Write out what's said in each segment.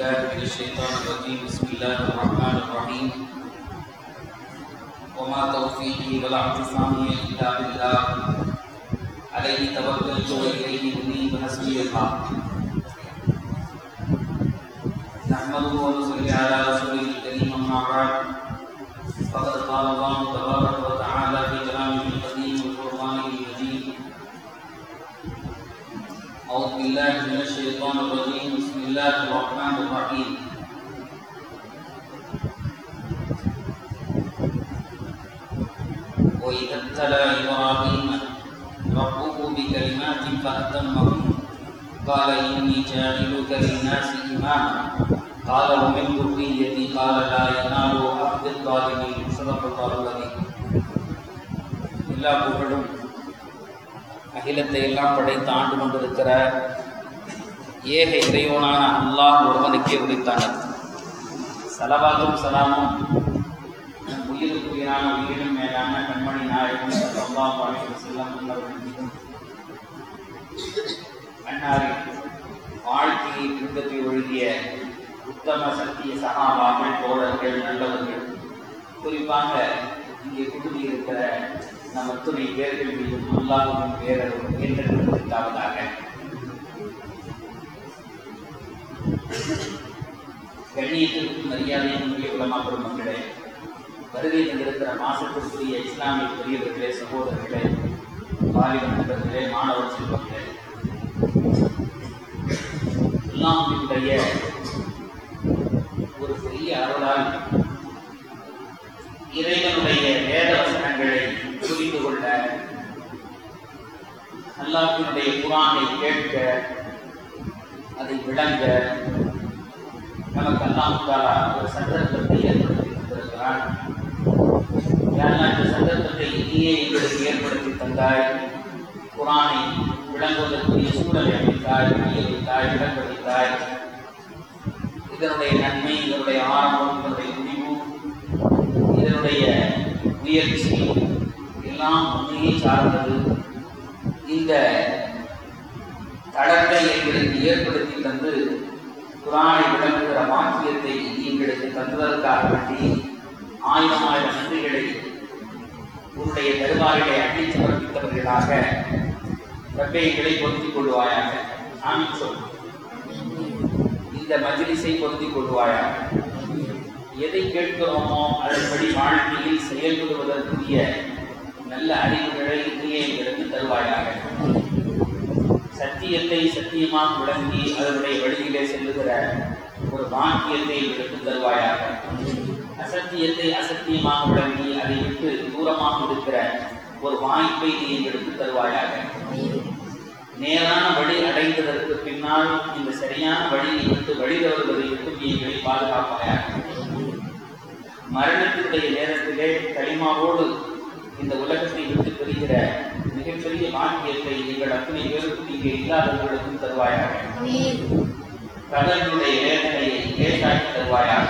بالله من الشيطان الرجيم بسم الله الرحمن الرحيم وما توفيقي ولا اعتصامي الا بالله عليه توكلت واليه انيب حسبي الله نحمده ونصلي على رسوله الكريم اما بعد فقد قال الله تبارك وتعالى في كلامه القديم وقرانه المجيد أعوذ بالله من الشيطان الرجيم بسم الله الرحمن الرحيم وإذا ابتلى إبراهيم ربه بكلمات فأتمهن قال إني جاعلك للناس إماما قال ومن ذريتي قال لا ينال أخذ الظالمين صدق الله العظيم எல்லா புகழும் அகிலத்தை எல்லாம் படைத்து ஆண்டு கொண்டிருக்கிற ஏக இறைவனான அல்லாஹ் ஒருவனுக்கே உரித்தானது சலவாத்தும் சலாமும் உயிருக்குயிரான உயிரினும் மேலான கண்மணி நாயகம் அல்லாஹ் வாழ்க்கை செல்லம் உள்ளவர்களுக்கும் அன்னாரின் வாழ்க்கையை பின்பற்றி ஒழுகிய உத்தம சத்திய சகாபாக்கள் தோழர்கள் நல்லவர்கள் குறிப்பாக இங்கே குழுமியிருக்கிற நம் அத்துணை பேர்கள் மீதும் அல்லாஹுவின் பேரரும் என்றெடுத்தாவதாக கண்ணியத்திற்கும் மரியாதையினுடைய உலமா பெருமக்களே வருகை தந்திருக்கிற மாசத்திற்குரிய இஸ்லாமிய பெரியவர்களே சகோதரர்களே வாலிப நண்பர்களே மாணவ செல்வங்களே அல்லாஹுடைய ஒரு பெரிய அருளால் இறைவனுடைய வேத வசனங்களை புரிந்து கொள்ள அல்லாஹினுடைய குரானை கேட்க அதை விளங்க நமக்கு அல்லாஹாலா ஒரு சந்தர்ப்பத்தை ஏற்படுத்தி தந்திருக்கிறான் யாரெல்லாம் இந்த சந்தர்ப்பத்தை நீயே எங்களுக்கு ஏற்படுத்தி தந்தாய் குரானை விளங்குவதற்குரிய சூழலை அமைத்தாய் வைத்தாய் விளங்கடித்தாய் இதனுடைய நன்மை இதனுடைய ஆரம்பம் இதனுடைய முடிவு இதனுடைய முயற்சி எல்லாம் உண்மையை சார்ந்தது இந்த தடத்தை எங்களுக்கு ஏற்படுத்தி தந்து குரானை விளங்குகிற வாக்கியத்தை எங்களுக்கு தந்ததற்காக வேண்டி ஆயிரம் ஆயிரம் நன்றிகளை உன்னுடைய தருவாரிலே அள்ளி சமர்ப்பித்தவர்களாக ரப்பைகளை பொருத்திக் கொள்வாயாக ஆமீன் சொல் இந்த மஜிலிசை பொருத்திக் கொள்வாயாக எதை கேட்கிறோமோ அதன்படி வாழ்க்கையில் செயல்படுவதற்குரிய நல்ல அறிவுகளை நீயே எங்களுக்கு தருவாயாக சத்தியத்தை சத்தியமாக விளங்கி அதனுடைய வழியிலே செல்லுகிற ஒரு பாக்கியத்தை எங்களுக்கு தருவாயாக அசத்தியத்தை அசத்தியமாக விளங்கி அதை விட்டு தூரமாக இருக்கிற ஒரு வாய்ப்பை நீ எங்களுக்கு தருவாயாக நேரான வழி அடைந்ததற்கு பின்னால் இந்த சரியான வழியை விட்டு வழி தவறுவதை விட்டு நீ எங்களை பாதுகாப்பாயாக மரணத்தினுடைய நேரத்திலே களிமாவோடு இந்த உலகத்தை விட்டு பெறுகிற மிகப்பெரிய பாக்கியத்தை எங்கள் அத்தனை பேருக்கும் இங்கே இல்லாதவர்களுக்கும் தருவாயாக கடலுடைய வேதனையை லேசாக்கி தருவாயாக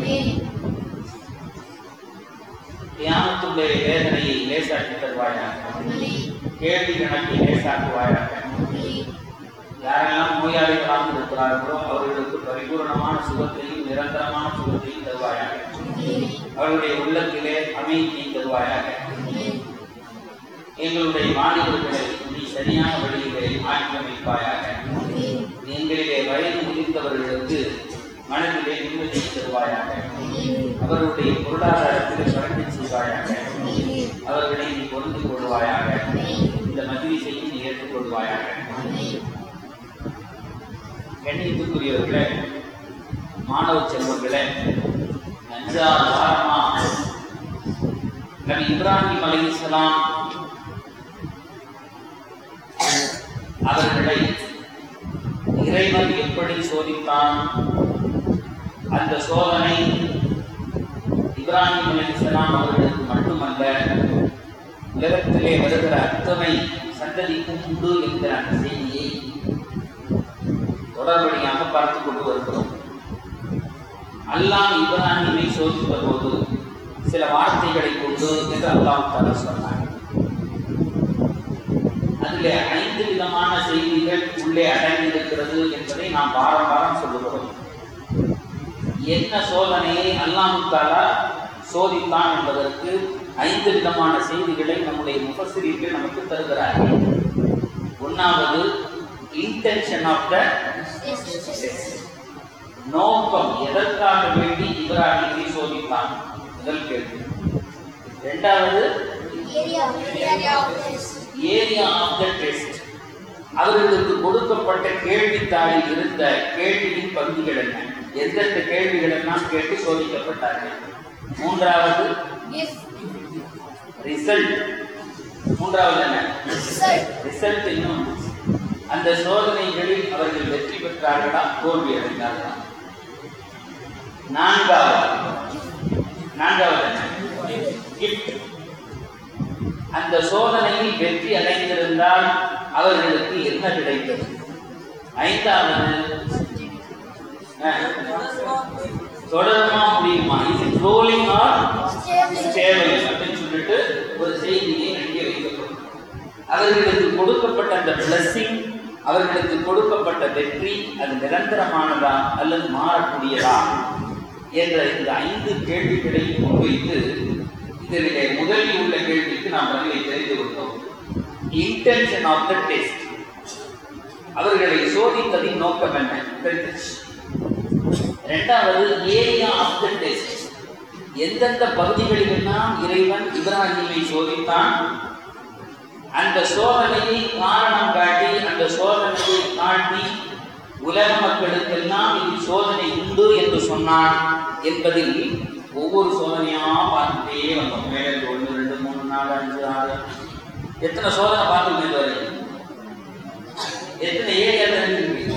தியானத்துடைய வேதனையை லேசாக்கி தருவாயாக கேள்வி கணக்கை லேசாக்குவாயாக யாரெல்லாம் நோயாளிகளாக இருக்கிறார்களோ அவர்களுக்கு பரிபூர்ணமான சுகத்தையும் நிரந்தரமான சுகத்தையும் தருவாயாக அவர்களுடைய உள்ளத்திலே அமைதியை தருவாயாக எங்களுடைய மாணவர்களை நீ சரியான வழியிலே மாற்றி அமைப்பாயாக எங்களிலே வயது முதிர்ந்தவர்களுக்கு மனதிலே நிம்மதியை தருவாயாக அவர்களுடைய பொருளாதாரத்தில் வழங்கி செய்வாயாக அவர்களை நீ பொருந்து கொள்வாயாக இந்த மகிழ்ச்சியையும் நீ ஏற்றுக்கொள்வாயாக கண்ணியத்துக்குரியவர்களே மாணவ செல்வங்களே அஞ்சாறு வாரமா நபி இப்ராஹிம் அலைஹிஸ்ஸலாம் அவர்களை இறைவன் எப்படி சோதித்தான் அந்த சோதனை இப்ராஹிம் அலைஹிஸ்ஸலாம் அவர்களுக்கு மட்டுமல்ல உலகத்திலே வருகிற அத்தனை சந்ததிக்கும் உண்டு என்கிற அந்த செய்தியை தொடர்படியாக பார்த்து கொண்டு வருகிறோம் அல்லாஹ் இப்ராஹிமை சோதித்த போது சில வார்த்தைகளை கொண்டு என்று அல்லாஹ் தலா சொன்னார் அதிலே ஐந்து விதமான செய்திகள் உள்ளே அடங்கியிருக்கிறது என்பதை நாம் வாரம் வாரம் சொல்லுகிறோம் என்ன சோதனையை அல்லாஹு தாலா சோதித்தான் என்பதற்கு ஐந்து விதமான செய்திகளை நம்முடைய முஃபஸ்ஸிரீன்கள் நமக்கு தருகிறார்கள் ஒன்றாவது இன்டென்ஷன் ஆஃப் த நோக்கம் எதற்காக வேண்டி இப்ராஹிமை சோதித்தான் முதல் கேள்வி இரண்டாவது ஏரியா ஆஃப் த டெஸ்ட் அவர்களுக்கு கொடுக்கப்பட்ட கேள்வித்தாளில் இருந்த கேள்வியின் பகுதிகள் என்ன எந்தெந்த கேள்விகள் எல்லாம் கேட்டு சோதிக்கப்பட்டார்கள் மூன்றாவது ரிசல்ட் மூன்றாவது என்ன ரிசல்ட் இன்னும் அந்த சோதனைகளில் அவர்கள் வெற்றி பெற்றார்களா தோல்வி அடைந்தார்களா நான்காவது நான்காவது என்ன கிஃப்ட் அந்த சோதனையில் வெற்றி அடைந்திருந்தால் அவர்களுக்கு என்ன கிடைத்தது ஐந்தாவது அஹ், தொடருமா முடியுமா இது ரோலிங் ஆர் ஸ்டேபிள் அப்படின்னு சொல்லிட்டு ஒரு செய்தியை அங்கே வைக்கப்படும் அவர்களுக்கு கொடுக்கப்பட்ட அந்த blessing அவர்களுக்கு கொடுக்கப்பட்ட வெற்றி அது நிரந்தரமானதா அல்லது மாறக்கூடியதா என்ற இந்த ஐந்து கேள்விகளையும் முன்வைத்து இதிலே முதலில் உள்ள கேள்விக்கு நாம் பதிலை தெரிந்து கொண்டோம் இன்டென்ஷன் ஆஃப் த டெஸ்ட் அவர்களை சோதித்ததின் நோக்கம் என்ன தெரிஞ்சிச்சு இரண்டாவது ஏரியா ஆஃப் த டெஸ்ட் எந்தெந்த பகுதிகளிலெல்லாம் இறைவன் இப்ராஹிமை சோதித்தான் அந்த சோதனையை காரணம் காட்டி அந்த சோதனையை காட்டி உலக மக்களுக்கெல்லாம் இது சோதனை உண்டு என்று சொன்னான் என்பதில் ஒவ்வொரு சோதனையா பார்த்துட்டே வந்தோம் மேலே ஒன்று ரெண்டு மூணு நாலு அஞ்சு ஆறு எத்தனை சோதனை பார்த்துருக்கோம் இதுவரை எத்தனை ஏரியா தெரிஞ்சிருக்கு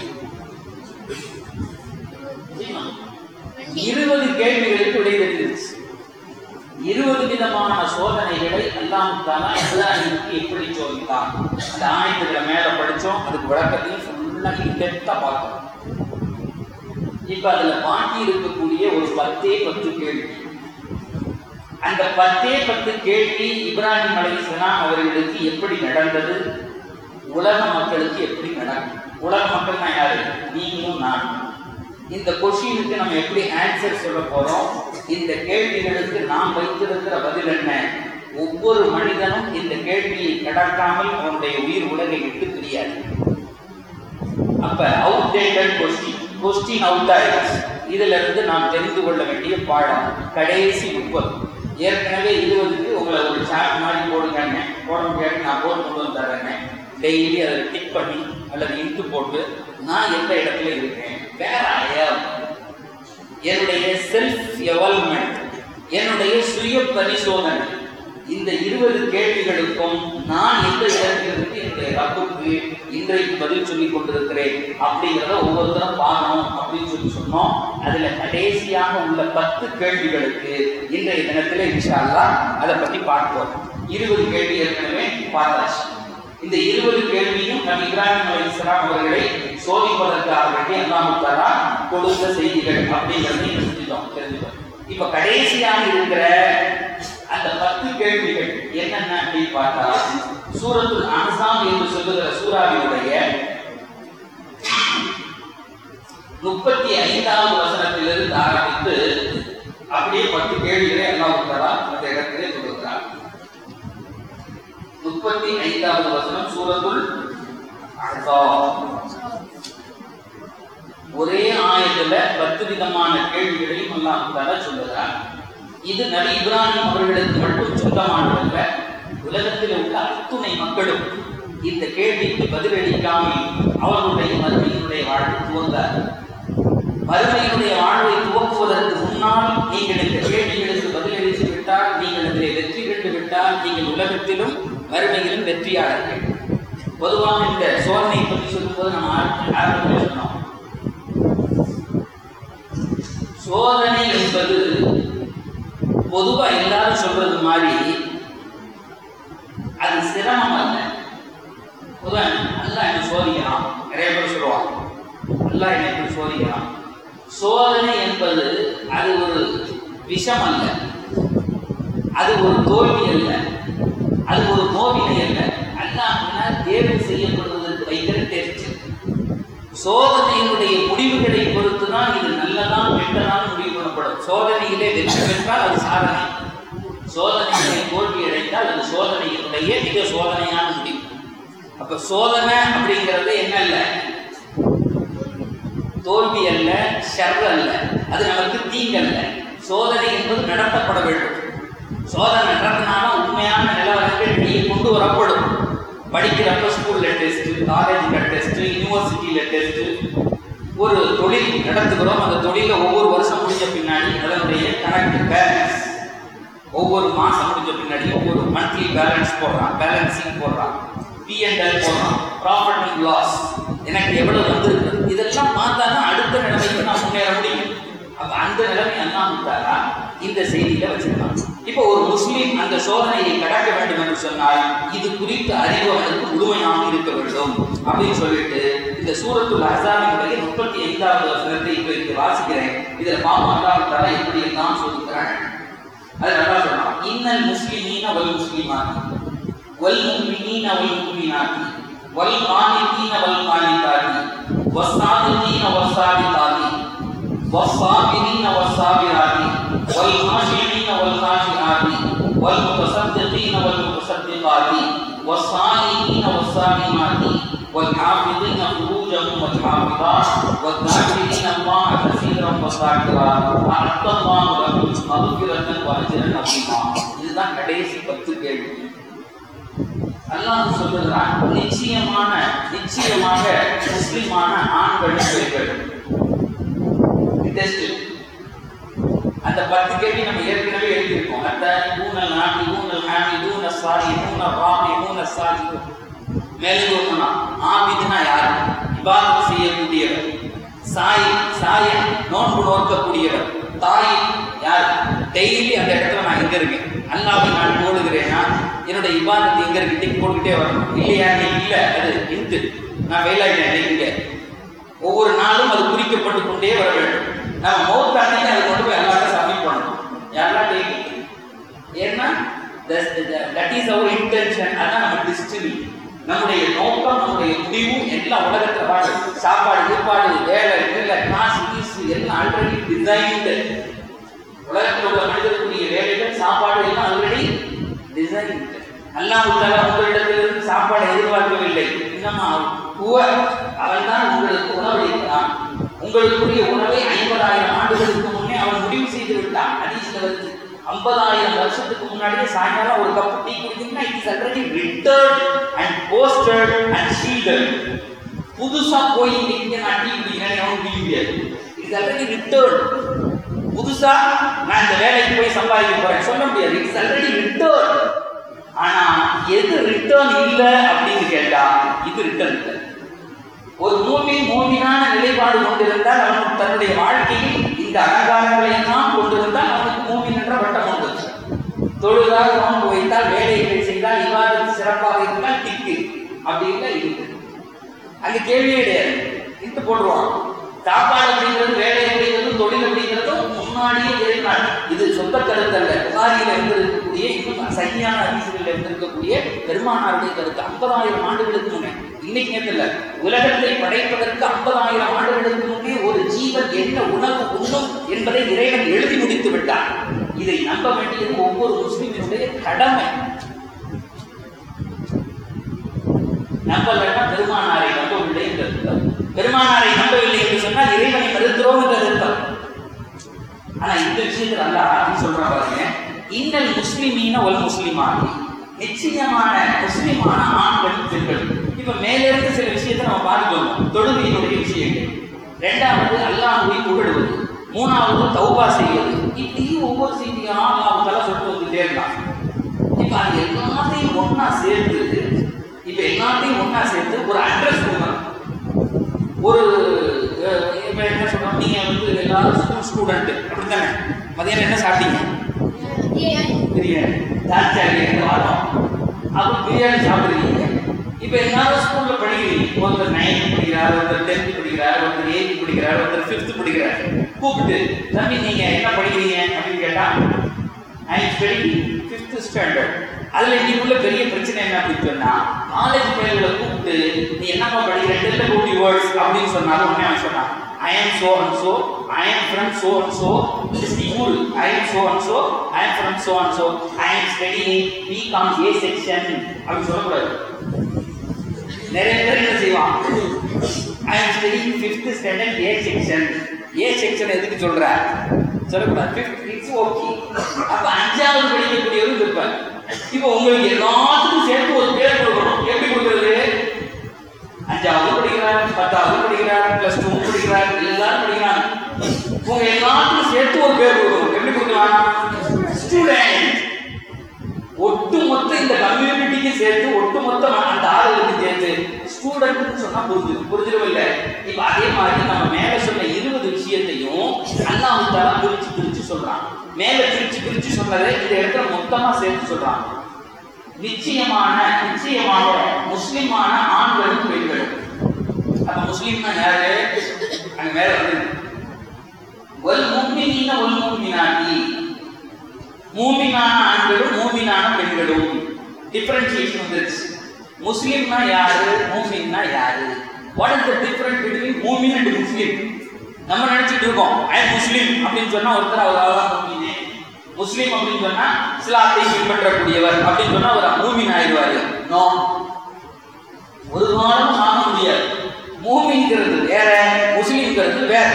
தெரியுமா? இருபது கேள்விகளுக்கு விடை தெரிஞ்சிருச்சு இருபது விதமான சோதனைகளை அல்லாம் தானா இப்ராஹிமுக்கு எப்படி சோதித்தான் அந்த ஆயத்துக்களை மேல படிச்சோம் அதுக்கு விளக்கத்தையும் ஃபுல்லா இன்டெப்தா பார்த்தோம் இப்ப அதுல பாக்கி இருக்கக்கூடிய ஒரு பத்தே பத்து கேள்வி அந்த பத்தே பத்து கேள்வி இப்ராஹிம் அலைஹிஸ்ஸலாம் அவர்களுக்கு எப்படி நடந்தது உலக மக்களுக்கு எப்படி நடக்கும் உலக மக்கள்னா யாரு நீங்களும் நான் இந்த கொஷினுக்கு நம்ம எப்படி ஆன்சர் சொல்ல போறோம் இந்த கேள்விகளுக்கு நாம் வைத்திருக்கிற பதில் என்ன ஒவ்வொரு மனிதனும் இந்த கேள்வியை கடக்காமல் அவனுடைய உயிர் உலகை விட்டு தெரியாது அப்ப அவுடேட்டட் கொஸ்டின் கொஸ்டின் அவுட் ஆயிடுச்சு இதுல இருந்து நாம் தெரிந்து கொள்ள வேண்டிய பாடம் கடைசி முப்பது ஏற்கனவே இருபதுக்கு உங்களை ஒரு சார்ட் மாதிரி போடுங்க போட முடியாது நான் போட்டு கொண்டு வந்து தரேன் டெய்லி அதை டிக் பண்ணி அல்லது இன்ட்டு போட்டு நான் எந்த இடத்துல இருக்கேன் வேற ஐயம் என்னுடைய செல்ஃப் எவால்மெண்ட் என்னுடைய சுய பரிசோதனை இந்த இருபது கேள்விகளுக்கும் நான் எந்த இடத்தில் இருந்து என்னுடைய ரப்புக்கு இன்றைக்கு பதில் சொல்லி கொண்டிருக்கிறேன் அப்படிங்கிறத ஒவ்வொருத்தரும் பார்க்கணும் அப்படின்னு சொல்லி சொன்னோம் அதுல கடைசியாக உள்ள பத்து கேள்விகளுக்கு இன்றைய தினத்துல இன்ஷா அல்லாஹ் அதை பத்தி பார்ப்போம் இருபது கேள்வி ஏற்கனவே பார்த்தாச்சு இந்த இருபது கேள்வியும் நபி இப்ராஹிம் அலைஹிஸ்ஸலாம் அவர்களை சோதிப்பதற்காக வேண்டி அல்லாஹ் தஆலா கொடுத்த செய்திகள் அப்படிங்கறதை தெரிஞ்சுட்டோம் தெரிஞ்சுட்டோம் இப்ப கடைசியாக இருக்கிற அந்த பத்து கேள்விகள் என்னென்ன அப்படின்னு பார்த்தா சூரத்துல் அன்சாம் என்று சொல்லுகிற சூறாவினுடைய முப்பத்தி ஐந்தாவது வசனத்திலிருந்து ஆரம்பித்து அப்படியே பத்து கேள்விகளை அல்லாஹ் தஆலா அந்த இடத்திலே கொடுக்கிறார் முப்பத்தி ஐந்தாவது வசனம் சூரத்துல் அஹ்ஸாப் ஒரே ஆயத்துல பத்து விதமான கேள்விகளையும் அல்லாஹ் தஆலா சொல்லுகிறார் இது நபி இப்ராஹிம் அவர்களுக்கு மட்டும் சொந்தமானதல்ல உலகத்தில் உள்ள அத்துணை மக்களும் இந்த கேள்விக்கு பதிலளிக்காமல் அவர்களுடைய மறுமையினுடைய வாழ்வு துவங்கார் மறுமையினுடைய வாழ்வை துவக்குவதற்கு முன்னால் நீங்கள் இந்த கேள்விகளுக்கு பதிலளித்து விட்டால் நீங்கள் இதில் வெற்றி கண்டு விட்டால் நீங்கள் உலகத்திலும் மறுமையிலும் வெற்றியாளர்கள் பொதுவாக இந்த சோதனை பற்றி சொல்லும்போது நம்ம ஆரம்ப- ஆரம்பத்தில் சொன்னோம் சோதனை என்பது பொதுவா எல்லாரும் சொல்றது மாதிரி அது சிரமம் அல்ல பொதுவா அல்லாஹ் என்ன சோதிக்கிறான் நிறைய பேர் சொல்லுவாங்க அல்லாஹ் என்னை இப்படி சோதிக்கிறான் சோதனை என்பது அது ஒரு விஷம் அல்ல அது ஒரு தோல்வி அல்ல அது ஒரு நோவினை அல்ல அல்லாஹ் தேர்வு செய்யப்படுவதற்கு வைக்கிற டெஸ்ட் சோதனையினுடைய முடிவுகளை பொறுத்து தான் இது நல்லதா கெட்டதான் முடிவு சோதனையில் வெற்றி பெற்றால் அது சாதனை சோதனைகளை தோல்வி அடைந்தால் அது சோதனையினுடைய மிக சோதனையான முடிவு அப்ப சோதனை அப்படிங்கிறது என்ன இல்லை தோல்வி அல்ல ஷர் அல்ல அது நமக்கு தீங்கல்ல சோதனை என்பது நடத்தப்பட வேண்டும் சோதனை நடத்தினாலும் உண்மையான நிலவரங்கள் வெளியே கொண்டு வரப்படும் படிக்கிறப்ப ஸ்கூல்ல டெஸ்ட் காலேஜ்ல டெஸ்ட் யூனிவர்சிட்டியில டெஸ்ட் ஒரு தொழில் நடத்துகிறோம் அந்த தொழில ஒவ்வொரு வருஷம் முடிஞ்ச பின்னாடி அதனுடைய கணக்கு பேலன்ஸ் ஒவ்வொரு மாசம் முடிஞ்ச பின்னாடி ஒவ்வொரு மந்த்லி பேலன்ஸ் போடுறான் பேலன்சிங் போடுறான் பிஎன்எல் போடுறான் ப்ராஃபிட் அண்ட் லாஸ் எனக்கு எவ்வளவு வந்திருக்கு இதெல்லாம் பார்த்தா தான் அடுத்த நிலைமைக்கு நான் முன்னேற முடியும் அப்ப அந்த நிலைமை அண்ணா விட்டாரா இந்த செய்தியில வச்சிருக்கான் இப்போ ஒரு முஸ்லீம் அந்த சோதனையை கடக்க வேண்டும் என்று சொன்னால் இது குறித்த அறிவு அவனுக்கு முழுமையாக இருக்க வேண்டும் அப்படின்னு சொல்லிட்டு இந்த சூரத்துல் அசாமினுடைய முப்பத்தி ஐந்தாவது வசனத்தை இப்போ இங்கு வாசிக்கிறேன் இதுல பாப்பா அண்ணா விட்டாரா எப்படி தான் சொல்லுகிறான் அது நல்லா சொல்லலாம் இன்னல் முஸ்லிமீன வல் முஸ்லிமாத் வல் முஃமினீன வல் முஃமினாத் வல் கானிதீன வல் கானிதாத் வஸ்ஸாதிகீன வஸ்ஸாதிகாத் والصابرين والصابرات والخاشعين والخاشعات والمتصدقين والمتصدقات والصائمين والصائمات والحافظين فروجهم والحافظات والذاكرين الله كثيرا والذاكرات أعد الله لهم مغفرة وأجرا عظيما இதுதான் கடைசி பத்து கேள்வி அல்லாஹ் சொல்லுகிறான் நிச்சயமான நிச்சயமாக முஸ்லிமான ஆண்கள் பெண்கள் டெஸ்ட் அந்த பத்து கேள்வி நம்ம ஏற்கனவே எழுதியிருக்கோம் அந்த ஊனல் நாட்டி ஊனல் ஹாமி ஊன சாரி ஊன ராமி ஊன சாரி மேலே சொல்லலாம் ஆபிதுனா யார் இபாதத் செய்யக்கூடியவர் சாய் சாய நோன்பு நோக்கக்கூடியவர் தாய் யார் டெய்லி அந்த இடத்துல நான் எங்க இருக்கேன் அல்லாவை நான் போடுகிறேன்னா என்னோட இபாதத்து எங்க இருக்கு டிக் போட்டுக்கிட்டே வரணும் இல்லையா நீ இல்ல அது இந்து நான் வேலாயிட்டேன் இங்க ஒவ்வொரு நாளும் அது குறிக்கப்பட்டு கொண்டே வர வேண்டும் நம்ம மௌத் அன்னைக்கு அதை கொண்டு போய் எல்லாரும் சப்மிட் பண்ணணும் யாரெல்லாம் டெய்லி ஏன்னா தட் இஸ் அவர் இன்டென்ஷன் அதான் நம்ம டிஸ்டினி நம்முடைய நோக்கம் நம்முடைய முடிவு எல்லாம் உலகத்துல பாடு சாப்பாடு கீப்பாடு வேலை வேலை கிளாஸ் கீஸ் எல்லாம் ஆல்ரெடி டிசைன்டு உலகத்தில் உள்ள மனிதர்களுடைய வேலைகள் சாப்பாடு எல்லாம் ஆல்ரெடி டிசைன்டு அல்லாஹ் தாலா உங்களிடத்திலிருந்து சாப்பாடு எதிர்பார்க்கவில்லை இன்னமா ஹுவ அவன் தான் உங்களுக்கு உணவு இருக்கிறான் உங்களுக்குரிய உணவை ஐம்பதாயிரம் ஆண்டுகளுக்கு முன்னே அவன் முடிவு செய்து விட்டான் ஹதீஸ்ல வந்து ஐம்பதாயிரம் வருஷத்துக்கு முன்னாடியே சாயங்காலம் ஒரு கப் டீ குடிக்கணும்னா it is already return and posted and shielded புதுசா போய் இங்க நான் டீ குடிக்கிறேன் எவனும் குடிக்க முடியாது இட்ஸ் ஆல்ரெடி ரிட்டர்ன் புதுசா நான் இந்த வேலைக்கு போய் சம்பாதிக்க போறேன் சொல்ல முடியாது இட்ஸ் ஆல்ரெடி ரிட்டர்ன் ஆனா எது ரிட்டர்ன் இல்ல அப்படின்னு கேட்டா இது ரிட்டர்ன் இல்லை ஒரு மூமின் மூமினான நிலைப்பாடு கொண்டிருந்தால் அவன் தன்னுடைய வாழ்க்கையில் இந்த அலங்காரங்களை எல்லாம் கொண்டிருந்தால் அவனுக்கு மூமின் என்ற பட்டம் உண்டு தொழுதாக நோன்பு வைத்தால் வேலைகளை செய்தால் இவ்வாறு சிறப்பாக இருந்தால் டிக்கு அப்படி இல்லை இருக்கு அங்க கேள்வியே கிடையாது இட்டு போடுவான் சாப்பாடு அப்படிங்கிறது வேலை அப்படிங்கிறது தொழில் அப்படிங்கிறதும் முன்னாடியே இருந்தால் இது சொந்த கருத்தல்ல புகாரியில் இருந்திருக்கக்கூடிய இன்னும் சரியான அதிசயத்தில் இருந்திருக்கக்கூடிய பெருமானாருடைய கருத்து ஐம்பதாயிரம் ஆண்டுகளுக்கு முன்னே இன்னைக்கு நேரத்தில் உலகத்தை படைப்பதற்கு ஐம்பதாயிரம் ஆண்டுகளுக்கு முன்னே ஒரு ஜீவன் என்ன உணவு உண்ணும் என்பதை இறைவன் எழுதி முடித்து விட்டார் இதை நம்ப வேண்டியது ஒவ்வொரு முஸ்லிமினுடைய கடமை நம்பலன்னா பெருமானாரை நம்பவில்லை என்று அர்த்தம் பெருமானாரை நம்பவில்லை என்று சொன்னால் இறைவனை மறுக்கிறோம் என்று அர்த்தம் ஆனா இந்த விஷயத்துல அல்ல ஆதி சொல்ற பாருங்க இன்னல் முஸ்லிமீன ஒல் முஸ்லிமானி நிச்சயமான முஸ்லிமான ஆண்கள் பெண்கள் இப்ப மேல இருந்து சில விஷயத்தை நம்ம பார்த்துக்கணும் தொழுகையினுடைய விஷயங்கள் ரெண்டாவது அல்லாஹுவை புகழுவது மூணாவது தௌபா செய்வது இப்படி ஒவ்வொரு செய்தியா அல்லாஹ் தலா சொல்லிட்டு வந்துட்டே இருக்கான் இப்ப அது எல்லாத்தையும் ஒண்ணா சேர்த்து இப்ப எல்லாத்தையும் ஒண்ணா சேர்த்து ஒரு அட்ரஸ் கொடுக்கணும் ஒரு அஹ், இப்ப என்ன சொல்றோம் நீங்க வந்து எல்லாரும் ஸ்கூல் ஸ்டூடெண்ட் அப்படித்தானே மதியானம் என்ன சாப்பிட்டீங்க பிரியாணி தாச்சாரி எங்க வாரம் அப்போ பிரியாணி சாப்பிடுறீங்க இப்போ எல்லாரும் ஸ்கூல்ல படிக்கிறீங்க ஒருத்தர் நைன்த் படிக்கிறார் ஒருத்தர் டென்த் படிக்கிறார் ஒருத்தர் எயித் படிக்கிறார் ஒருத்தர் ஃபிஃப்த் படிக்கிறார் கூப்பிட்டு தம்பி நீங்க என்ன படிக்கிறீங்க அப்படின்னு கேட்டா ஐ ஸ்டடிங் ஃபிஃப்த் ஸ்டாண்டர்ட் அதுல இன்னைக்குள்ள பெரிய பிரச்சனை என்ன அப்படின்னு சொன்னா காலேஜ் பையன்களை கூப்பிட்டு நீ என்னப்பா படிக்கிற டெல்ல கூட்டி வேர்ட்ஸ் அப்படின்னு சொன்னாலும் உடனே அவன் சொன்னான் I am so and so, I am from so and so, this is the rule. I am so and so, I am from so and so, I am studying BCom A section. அப்படி சொல்லக்கூடாது நிறைய பேர் என்ன செய்வான் I am studying fifth standard A section A section எதுக்கு சொல்ற சொல்லக்கூடாது fifth it's okay அப்ப அஞ்சாவது படிக்கக்கூடியவரும் இருப்பார் இப்போ உங்களுக்கு எல்லாத்துக்கும் சேர்த்து ஒரு பேர் கொடுக்கணும் எப்படி கொடுக்கறது அஞ்சாவது படிக்கிறார் பத்தாவது படிக்கிறார் பிளஸ் டூ படிக்கிறார் எல்லாரும் படிக்கிறாங்க உங்க எல்லாத்துக்கும் சேர்த்து ஒரு பேர் கொடுக்கணும் எப்படி கொடுக்கலாம் ஸ்டூடெண்ட் ஒட்டுமொத்த இந்த கம்யூனிட்டிக்கு சேர்த்து ஒட்டுமொத்த அந்த ஆளுகளுக்கு சேர்த்து ஸ்டூடெண்ட்னு சொன்னா புரிஞ்சு புரிஞ்சிடவில்லை இப்ப அதே மாதிரி நம்ம மேல சொன்ன இருபது விஷயத்தையும் அல்லாஹ் தாலா பிரிச்சு பிரிச்சு சொல்றான் மேல பிரிச்சு பிரிச்சு சொன்னதை இந்த இடத்துல மொத்தமா சேர்த்து சொல்றான் நிச்சயமான நிச்சயமாக முஸ்லிமான ஆண்களும் பெண்களும் அப்ப முஸ்லிம்னா யாரு அங்க மேல வந்து ஒல் முக்மினீன ஒல் முக்மினாட்டி மூமினான ஆண்களும் மூமினான பெண்களும் டிஃபரன்சியேஷன் வந்துருச்சு முஸ்லிம்னா யாரு மூமின்னா யாரு what is the difference between மூமின் அண்ட் முஸ்லிம் நம்ம நினைச்சிட்டு இருக்கோம் ஐ முஸ்லிம் அப்படின்னு சொன்னா ஒருத்தர் அவர் அவ்வளவுதான் மூமினே முஸ்லிம் அப்படின்னு சொன்னா இஸ்லாத்தை பின்பற்றக்கூடியவர் அப்படின்னு சொன்னா அவர் மூமின் ஆயிடுவாரு நோ ஒரு காலம் ஆக முடியாது மூமிங்கிறது வேற முஸ்லிம்ங்கிறது வேற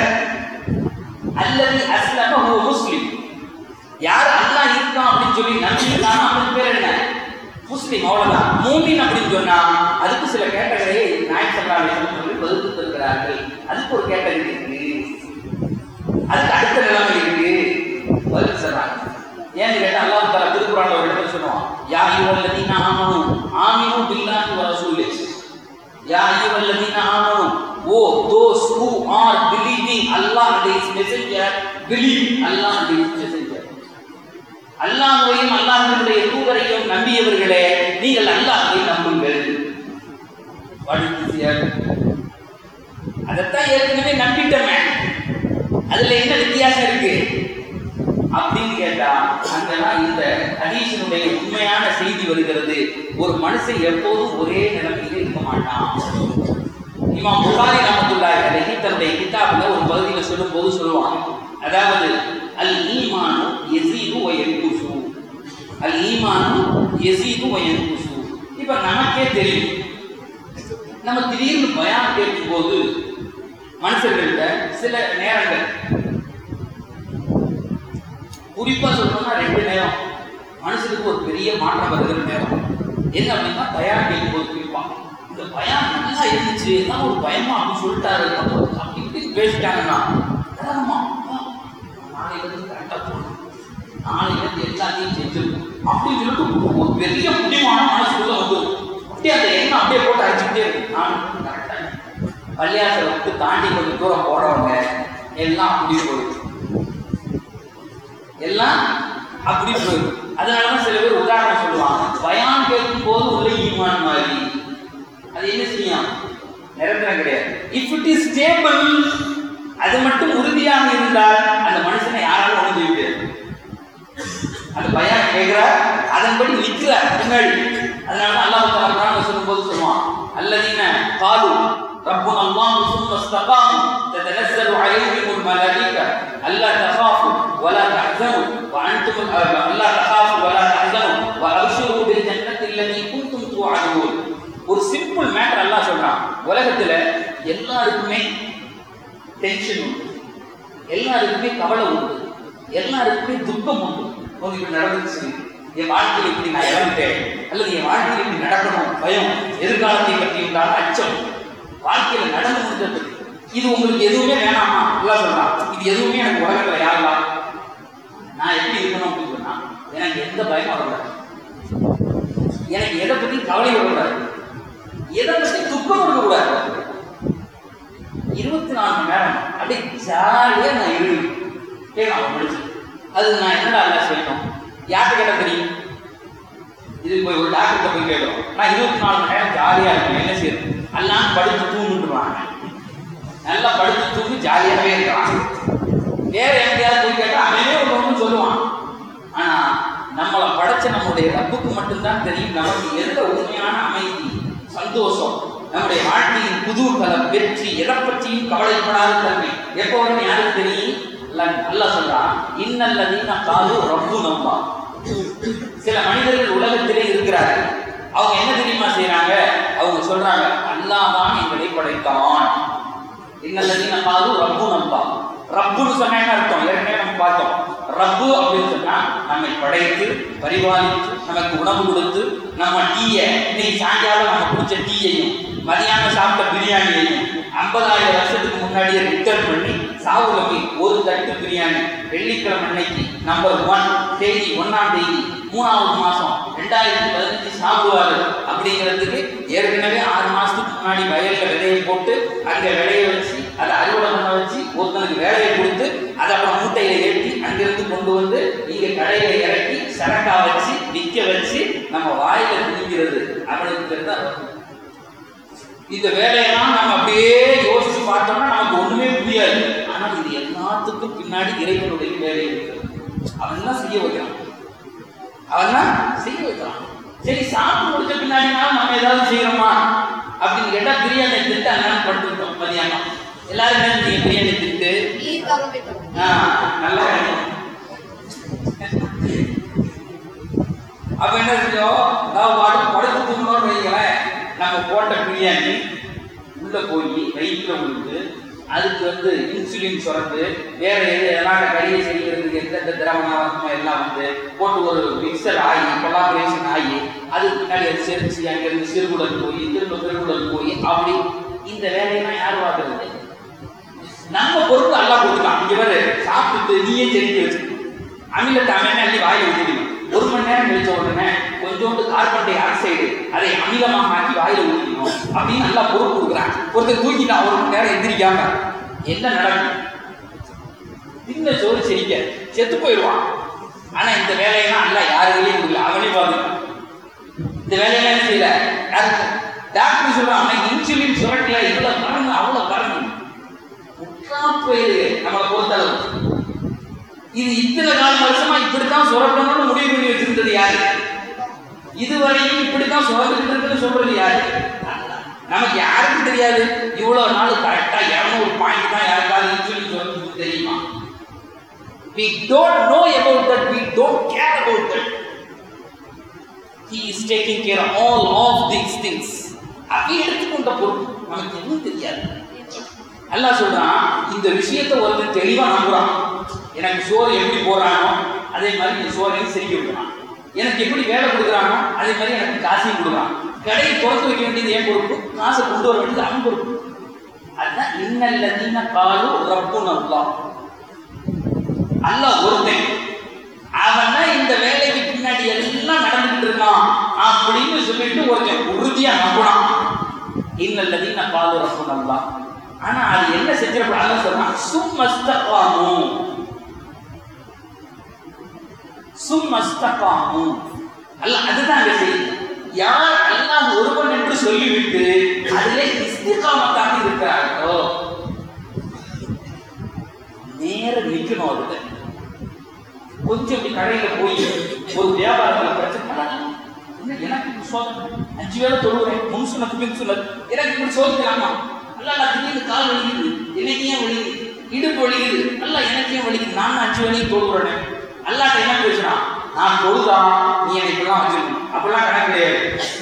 அல்லது அஸ்லம ஹுவ முஸ்லிம் யார் அல்லாஹ் இருக்கான் அப்படின்னு சொல்லி நம்பியிருக்கானோ அவனுக்கு பேர் என்ன முஸ்லீம் அவ்வளவுதான் மூமின் அப்படின்னு சொன்னா அதுக்கு சில கேட்டகரியை நாயக் சல்லாஹ் சொல்லி வகுத்து இருக்கிறார்கள் அதுக்கு ஒரு கேட்டகரி இருக்கு அதுக்கு அடுத்த நிலைமை இருக்கு பதில் சொல்றாங்க ஏன்னு கேட்டா அல்லாஹ் தஆலா திருக்குறான்ல ஒரு இடத்துல சொல்லுவான் யா அய்யுஹல்லதீன ஆமனு ஆமினு பில்லாஹி வ ரசூலிஹி யா அய்யுஹல்லதீன ஆமனு O those who are believing Allah and his messenger believe Allah and his messenger அல்லாஹ்வையும் அல்லாஹ்வுடைய தூதரையும் நம்பியவர்களே நீங்கள் அல்லாஹ்வை நம்புங்கள் What is this here? அதைத்தான் ஏற்கனவே நம்பிட்டோமே அதுல என்ன வித்தியாசம் இருக்கு அப்படின்னு கேட்டா அங்கதான் இந்த ஹதீஸினுடைய உண்மையான செய்தி வருகிறது ஒரு மனுஷன் எப்போதும் ஒரே நிலைமையில இருக்க மாட்டான் இமாம் புகாரி ரஹமத்துல்லாஹி அலைஹி தன்னுடைய கிதாபில் ஒரு பகுதியில் சொல்லும்போது சொல்லுவான் அதாவது அல் ஈமானு யஸீது வ யன்குசு அல் ஈமானு யஸீது வ யன்குசு இப்போ நமக்கே தெரியும் நம்ம திடீர்னு பயான் கேட்கும்போது மனுஷர்கள்ட்ட சில நேரங்கள் குறிப்பா சொல்லணும்னா ரெண்டு நேரம் மனுஷனுக்கு ஒரு பெரிய மாற்றம் வருகிற நேரம் என்ன அப்படின்னா பயான் கேட்கும்போது குறிப்பா இந்த பயான் நல்லா இருந்துச்சு எல்லாம் ஒரு பயமா அப்படின்னு சொல்லிட்டாரு அப்போ அப்படி இப்படி பேசிட்டாங்கன்னா ஆமா நாளையிலிருந்து கரெக்டாக போகணும் நாளையிலிருந்து எல்லாத்தையும் செஞ்சிருக்கும் அப்படின்னு சொல்லிட்டு ஒரு பெரிய முடிவான மனசுக்குள்ள வந்து அப்படியே அந்த எண்ணம் அப்படியே போட்டு அடிச்சுக்கிட்டே இருக்கும் நான் கரெக்டாக பள்ளியாசலை விட்டு தாண்டி கொஞ்சம் தூரம் போறவங்க எல்லாம் அப்படி போயிடும் எல்லாம் அப்படி போயிடும் அதனாலதான் சில பேர் உதாரணம் சொல்லுவாங்க பயான் கேட்கும் போது உள்ள ஈமான் மாதிரி அது என்ன செய்யும் நிரந்தரம் கிடையாது இஃப் இட் இஸ் ஸ்டேபிள் அது மட்டும் உறுதியாக இருந்தால் அந்த மனுஷனை யாராலும் ஒண்ணு செய்ய முடியாது அந்த பையன் கேட்கிறார் அதன்படி நிற்கிறார் முன்னாடி அதனால அல்லாஹ் தஆலா குர்ஆன்ல சொல்லும்போது சொல்லுவான் அல்லதீன காலு ربنا الله ثم استقاموا تتنزل عليهم الملائكة ألا تخافوا ولا تحزنوا وأنتم ألا تخافوا ولا تحزنوا وأبشروا بالجنة التي كنتم توعدون ஒரு சிம்பிள் மேட்டர் அல்லாஹ் சொல்றான் உலகத்துல எல்லாருக்குமே டென்ஷன் உண்டு எல்லாருக்குமே கவலை உண்டு எல்லாருக்குமே துக்கம் உண்டு உங்களுக்கு இப்படி நடந்துச்சு என் வாழ்க்கையில் இப்படி நான் இறந்துட்டேன் அல்லது என் வாழ்க்கையில் இப்படி நடக்கணும் பயம் எதிர்காலத்தை பற்றி உண்டான அச்சம் வாழ்க்கையில நடந்து முடிஞ்சது இது உங்களுக்கு எதுவுமே வேணாமா எல்லாம் சொல்றான் இது எதுவுமே எனக்கு உலகத்துல யாருலாம் நான் எப்படி இருக்கணும் அப்படின்னு சொன்னா எனக்கு எந்த பயமும் வரக்கூடாது எனக்கு எதை பத்தி கவலை வரக்கூடாது எதை பத்தி துக்கம் இருக்கக்கூடாது இருபத்தி நாலு மணி நேரம் அப்படியே ஜாலியா நான் இருவேன் கேட்கலாம் படிச்சு அது நான் என்னடா அல்ல செய்யணும் யார்கிட்ட கேட்ட தெரியும் இது போய் ஒரு டாக்டர்கிட்ட போய் கேட்கணும் நான் இருபத்தி நாலு மணி நேரம் ஜாலியா இருக்கேன் என்ன செய்யுது எல்லாம் படுத்து தூங்குட்டுருவாங்க நல்லா படுத்து தூங்கி ஜாலியாகவே இருக்கலாம் வேற எங்கேயாவது போய் கேட்டா அவனே ஒரு ஒன்று சொல்லுவான் ஆனா நம்மளை படைச்ச நம்முடைய ரப்புக்கு மட்டும்தான் தெரியும் நமக்கு எந்த உண்மையான அமைதி சந்தோஷம் நம்முடைய வாழ்க்கையின் புது கலம் வெற்றி எதை பற்றியும் கவலைப்படாத தன்மை எப்போ வரும் யாருக்கு தெரியும் அல்ல- அல்லாஹ் சொல்றான் இன்னல்லதீன காலு ரப்பு நம்பா சில மனிதர்கள் உலகத்திலே இருக்கிறார்கள் அவங்க என்ன தெரியுமா செய்றாங்க அவங்க சொல்றாங்க அல்லாஹ் தான் எங்களை படைத்தான் இன்னல்லதீன காலு ரப்பு நம்பா ரப்புன்னு சொன்னா என்ன அர்த்தம் ஏற்கனவே நம்ம பார்த்தோம் ரப்பு அப்படின்னு சொன்னா நம்மை படைத்து பரிபாலித்து நமக்கு உணவு கொடுத்து நம்ம டீயை இன்னைக்கு சாயங்காலம் நம்ம குடிச்ச டீயையும் மதியானம் சாப்பிட்ட பிரியாணியையும் ஐம்பதாயிரம் வருஷத்துக்கு முன்னாடியே ரிட்டர்ன் பண்ணி சாவுல போய் ஒரு தட்டு பிரியாணி வெள்ளிக்கிழமை அன்னைக்கு நம்பர் ஒன் தேதி ஒன்னாம் தேதி மூணாவது மாசம் ரெண்டாயிரத்தி பதினஞ்சு சாப்பிடுவாரு அப்படிங்கிறதுக்கு ஏற்கனவே ஆறு மாசத்துக்கு முன்னாடி வயல்ல விதையை போட்டு அங்க விளைய வச்சு அதை அறுவடை பண்ண வச்சு ஒருத்தனுக்கு வேலையை கொடுத்து அதை அப்புறம் மூட்டையில ஏற்றி அங்கிருந்து கொண்டு வந்து இங்க கடையில இறக்கி சரக்கா வச்சு விற்க வச்சு நம்ம வாயில திணிக்கிறது அவனுக்கு பேர் தான் ரப்பு. இந்த வேலையெல்லாம் நம்ம அப்படியே யோசிச்சு பார்த்தோம்னா நமக்கு ஒண்ணுமே புரியாது ஆனா இது எல்லாத்துக்கும் பின்னாடி இறைவனுடைய வேலை இருக்கு அவன் தான் செய்ய வைக்கிறான் அவன் தான் செய்ய வைக்கிறான் சரி சாப்பிட்டு முடிச்ச பின்னாடினாலும் நம்ம ஏதாவது செய்யறோமா அப்படின்னு கேட்டா பிரியாணி திட்டு அண்ணன் படுத்துட்டோம் மதியானம் எல்லாரும் என்ன செஞ்சீங்க பிரியாணி திட்டு ஆ, நல்லா இருக்கும். அப்ப என்ன செஞ்சோம் நான் பாட்டு படுத்து தூங்கணும்னு வைங்களேன் நம்ம போட்ட பிரியாணி உள்ள போய் வயிற்றுல விழுந்து அதுக்கு வந்து இன்சுலின் சுரந்து வேற எது எல்லாம் கறியை செய்யறதுக்கு எந்தெந்த திரவணம் எல்லாம் வந்து போட்டு ஒரு மிக்சர் ஆகி கொலாபரேஷன் ஆகி அதுக்கு பின்னாடி அது செரிச்சு அங்கிருந்து சிறுகுடல் போய் திரும்ப பெருகுடல் போய் அப்படி இந்த வேலையெல்லாம் யார் பார்க்கறது நம்ம பொறுப்பு எல்லாம் கொடுக்கலாம் இங்க பாரு சாப்பிட்டு நீயே செஞ்சு வச்சுக்கணும் அமிலத்தை அவன் அள்ளி வாயில் ஊற்றிக்கணும் ஒரு மணி நேரம் கழிச்ச உடனே கொஞ்சோண்டு கார்பன் டை ஆக்சைடு அதை அமிலமாக ஆக்கி வாயில ஊற்றிக்கணும் அப்படின்னு நல்லா பொறுப்பு கொடுக்குறான் ஒருத்தர் தூக்கிட்டான் ஒரு மணி நேரம் எந்திரிக்காம என்ன நடக்கும் தின்ன சோறு செரிக்க செத்து போயிடுவான் ஆனா இந்த வேலையெல்லாம் அல்ல யாருக்கையும் கொடுக்கல அவனே பார்த்துக்கலாம் இந்த வேலையெல்லாம் என்ன செய்யல யாருக்கு டாக்டர் சொல்றான் இன்சுலின் சுரக்கல இவ்வளவு பாருங்க அவ்வளவு பாருங்க முற்றா போயிரு நம்மளை பொறுத்தளவு இது இத்தனை கால வருஷமா இப்படித்தான் சுரக்கணும்னு முடிவு பண்ணி வச்சிருந்தது யாரு இதுவரையும் இப்படித்தான் சுரந்துட்டு இருக்குன்னு சொல்றது யாரு நமக்கு யாருக்கும் தெரியாது இவ்வளவு நாள் கரெக்டா இருநூறு பாயிண்ட் தான் யாருக்காவது இன்சுலின் சுரந்து தெரியுமா we don't know about that we don't care about that he is taking care of all of these things அப்படி எடுத்துக்கொண்ட பொறுப்பு நமக்கு எதுவும் தெரியாது அல்லாஹ் சொல்றான் இந்த விஷயத்தை ஒருத்தன் தெளிவா நம்புறான் எனக்கு சோறு எப்படி போடுறானோ அதே மாதிரி இந்த சோறையும் செஞ்சு விடுறான் எனக்கு எப்படி வேலை கொடுக்குறானோ அதே மாதிரி எனக்கு காசையும் கொடுக்குறான் கடையை திறந்து வைக்க வேண்டியது என் பொறுப்பு காசை கொண்டு வர வேண்டியது அவன் பொறுப்பு அதுதான் இன்னல்லதீன காலு ரப்புன் அல்லாஹ் அல்லாஹ் ஒருத்தன் அவன் தான் இந்த வேலைக்கு பின்னாடி எல்லாம் நடந்துட்டு இருக்கான் அப்படின்னு சொல்லிட்டு ஒருத்தன் உறுதியா நம்புறான் இன்னல்லதீன காலு ரப்புன் அல்லாஹ் ஆனா அது என்ன செஞ்சிடக்கூடாதுன்னு சொன்னா சும்மஸ்தகாமு சும்மஸ்தகாமு அல்ல அதுதான் அங்க செய்யுது யார் அல்லாஹ் ஒருவன் என்று சொல்லிவிட்டு அதிலே இஸ்திகாமத்தாக இருக்கிறார்களோ நேர நிக்கணும் அதுல கொஞ்சம் இப்படி கடையில போய் ஒரு வியாபாரத்துல பிரச்சனை என்ன எனக்கு இப்படி சோதனை அஞ்சு வேளை தொழுகிறேன் முன் சுனத்து பின் சுனத் எனக்கு இப்படி சோதிக்கலாமா அல்ல நான் திடீர்னு கால் வலிக்குது எனக்கு ஏன் வலிக்குது இடுப்பு வலிக்குது அல்ல எனக்கு ஏன் வலிக்குது நான் அஞ்சு வேலையும் தொழுகிறேன் அல்லாட்ட என்ன பேசுறான் நான் தொழுதா நீ என்னை இப்படிலாம் வச்சிருக்கணும் அப்படிலாம் கணக்கு கிடையாது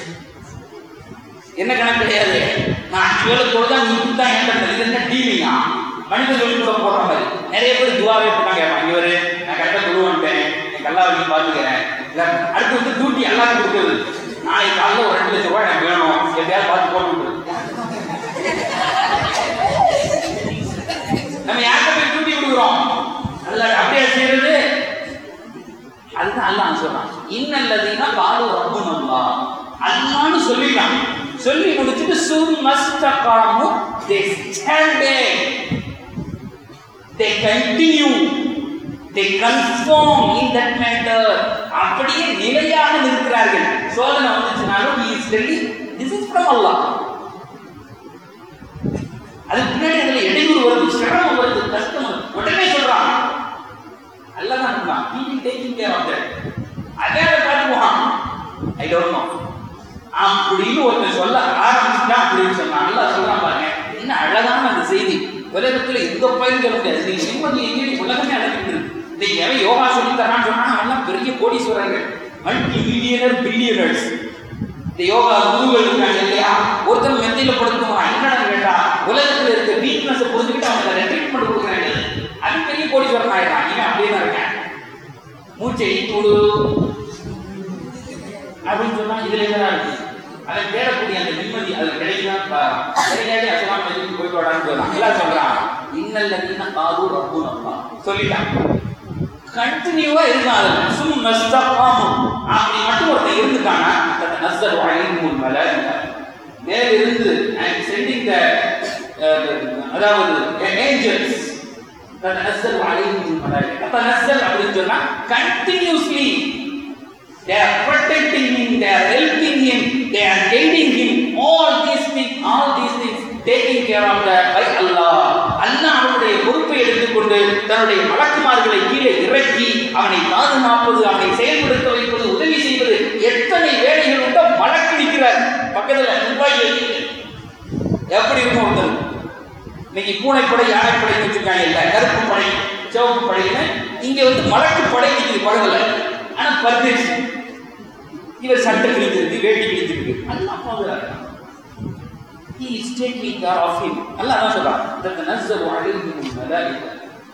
என்ன கணக்கு கிடையாது நான் அஞ்சு வேலை தொழுதா நீ இப்படி தான் என்கிட்ட இது என்ன டிவியா மனித சொல்லி கூட போடுற மாதிரி நிறைய பேர் துவாவே போட்டாங்க கேட்பாங்க இவரு நான் கரெக்டாக தொழுவன்ட்டேன் என் கல்லாவையும் பார்த்துக்கிறேன் இல்லை அடுத்து வந்து டியூட்டி எல்லாரும் கொடுக்குறது நாளைக்கு காலையில் ஒரு ரெண்டு லட்சம் ரூபாய் எனக்கு வேணும் எப்படியாவது பார்த்து போட்டு விட்டுரு. நம்ம யார்கிட்ட போய் டியூட்டி கொடுக்குறோம் அல்ல அப்படியே செய்யறது அதுதான் அல்லாஹ் சொல்றான் இன்னல்லதீனா காலு ரப்புன் அல்லாஹ் அல்லாஹ்னு சொல்லிட்டான் சொல்லி முடிச்சிட்டு சும்மஸ்தகாமு they standed they continue they confirm in that matter அப்படியே நிலையாக நிற்கிறார்கள் சோதனை வந்துச்சுனாலும் he is telling this is from Allah அதுக்கு பின்னாடி அதுல இடையூறு வருது சிரமம் வருது கஷ்டம் வருது உடனே சொல்றான் அல்லதான் இருக்கான் he will taking care of that அதே அதை பார்த்துக்குவான் ஐ டோன்ட் நோ அப்படின்னு ஒருத்தன் சொல்ல ஆரம்பிச்சு மாறிட்டான் அப்படின்னு சொன்னா அல்லாஹ் சொல்றான் பாருங்க என்ன அழகான அந்த செய்தி உலகத்துல எந்த பயிரும் சொல்ல முடியாது நீங்க நிம்மதி எங்கேயும் உலகமே அழகிட்டு இருக்கு இன்னைக்கு எவன் யோகா சொல்லி தரான்னு சொன்னா அவன்லாம் பெரிய கோடீஸ்வரர்கள் மல்டி மில்லியனர் பில்லியனர்ஸ் இந்த யோகா குருகள் இருக்காங்க இல்லையா ஒருத்தர் மெத்தையில படுத்துவான் என்னடா கேட்டா உலகத்துல இருக்க வீக்னஸ் புரிஞ்சுக்கிட்டு அவனுக்கு அதை ட்ரீட்மெண்ட் கொடுக்குறாங்க அது பெரிய கோடீஸ்வரன் ஆயிடுறான் இவன் அப்படியே தான் இருக்கேன் மூச்சை இழுத்து அப்படின்னு சொன்னா இதுல என்னடா இருக்கு அதை தேடக்கூடிய அந்த நிம்மதி அது கிடைக்கலாம் கிடைக்காது அசலாம் மெதுக்கு போயிட்டு வாடான்னு சொல்லலாம் எல்லாம் சொல்றான் இன்னல்ல நீன காது ரப்பு நம்ம சொல்லிட்டான் கண்டினியூவா இருந்தாங்க சும் நஸ்தகாமும் அப்படி மட்டும் ஒருத்தன் இருந்துட்டானா அந்த நஸ்தர் வாயின் மேல மேல இருந்து அண்ட் சென்டிங் த அதாவது ஏஞ்சல்ஸ் தனஸ்ஸல் அலைஹிம் மலாயிகா தனஸ்ஸல் அப்படின்னு சொன்னா continuously they are protecting him they are helping him they are guiding him all these things all these things taking care of the by Allah அல்லாஹ் அவனுடைய பொறுப்பை எடுத்துக்கொண்டு தன்னுடைய மலக்குமார்களை கீழே இறக்கி அவனை பாதுகாப்பது அவனை செயல்படுத்த வைப்பது உதவி செய்வது எத்தனை வேலைகள் உண்டோ மலக்கு நிற்கிறார் பக்கத்துல துப்பாக்கி வச்சுட்டு. எப்படி இருக்கும் ஒருத்தர் இன்னைக்கு பூனைப்படை யானைப்படை வச்சிருக்காங்க இல்ல கருப்பு படை சிவப்பு படைன்னு இங்க வந்து மலக்கு படை நிற்குது படகுல ஆனா பர்தேசி இவர் சட்டை கிழிச்சிருக்கு வேட்டி கிழிச்சிருக்கு எல்லாம் பாதுகாக்கிறான் He is taking care of him. அல்லாஹ் தான் சொல்றான் تتنزل عليهم الملائكة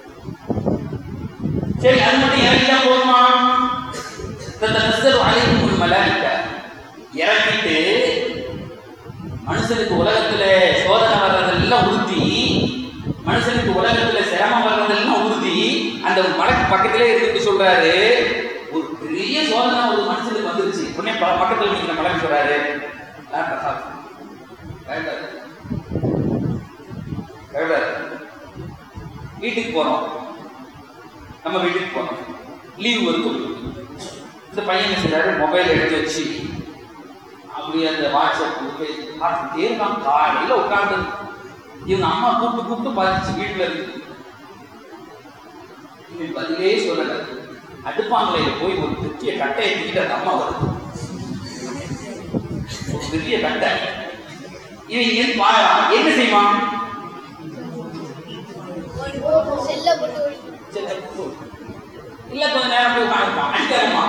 சரி அது மட்டும் இறங்கிட்டா போதுமா تتنزل عليهم الملائكة இறக்கிட்டு மனுஷனுக்கு உலகத்துல சோதனை வர்றதெல்லாம் உறுதி மனுஷனுக்கு உலகத்துல சிரமம் வர்றதெல்லாம் உறுதி அந்த மலக்கு பக்கத்திலே இருந்துட்டு சொல்றாரு ஒரு பெரிய சோதனை ஒரு மனுஷனுக்கு வந்துருச்சு உடனே ப- பக்கத்துல நிக்கிற மலக்கு சொல்றாரு "லா தகாஃப்." பயப்படாத. பயப்படாத. வீட்டுக்கு போறோம் நம்ம வீட்டுக்கு போறோம் லீவ் வருது இந்த பையன் என்ன செய்றாரு மொபைல் எடுத்து வச்சு அப்படியே அந்த வாட்ஸ்அப் பார்த்துட்டே இருக்கான் காலையில் உட்காந்து இவங்க அம்மா கூப்பிட்டு கூப்பிட்டு பார்த்துச்சு வீட்டில் இருக்கு இவன் பதிலே சொல்லல அடுப்பாங்கலையில போய் ஒரு பெரிய கட்டையை தூக்கிட்டு அந்த அம்மா வருது ஒரு பெரிய கட்டை இவன் இங்க இருந்து பாக்குறான் என்ன செய்வான் செல்ல போட்டு ஒளி. சரி, சரி, போ. இல்ல கொஞ்ச நேரம் போய் உட்காந்துருப்பான் அடிக்கிறமா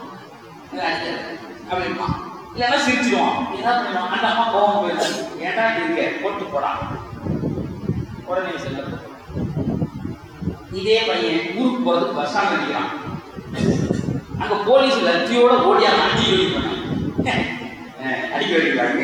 அப்படிமா இல்லைன்னா சிரிச்சிடுவான் என்ன பண்ணுவான் அந்த அம்மா கோவம் போயிடுச்சு ஏன்டா இப்படி இருக்க போட்டு போடா உடனே செல்ல போ. இதே பையன் ஊருக்கு போறதுக்கு பஸ் ஸ்டாண்ட் அடிக்கிறான் அங்க போலீஸ் லத்தியோட ஓடியா அடி வெடி பண்ணான் அடிக்க வைக்கிறாங்க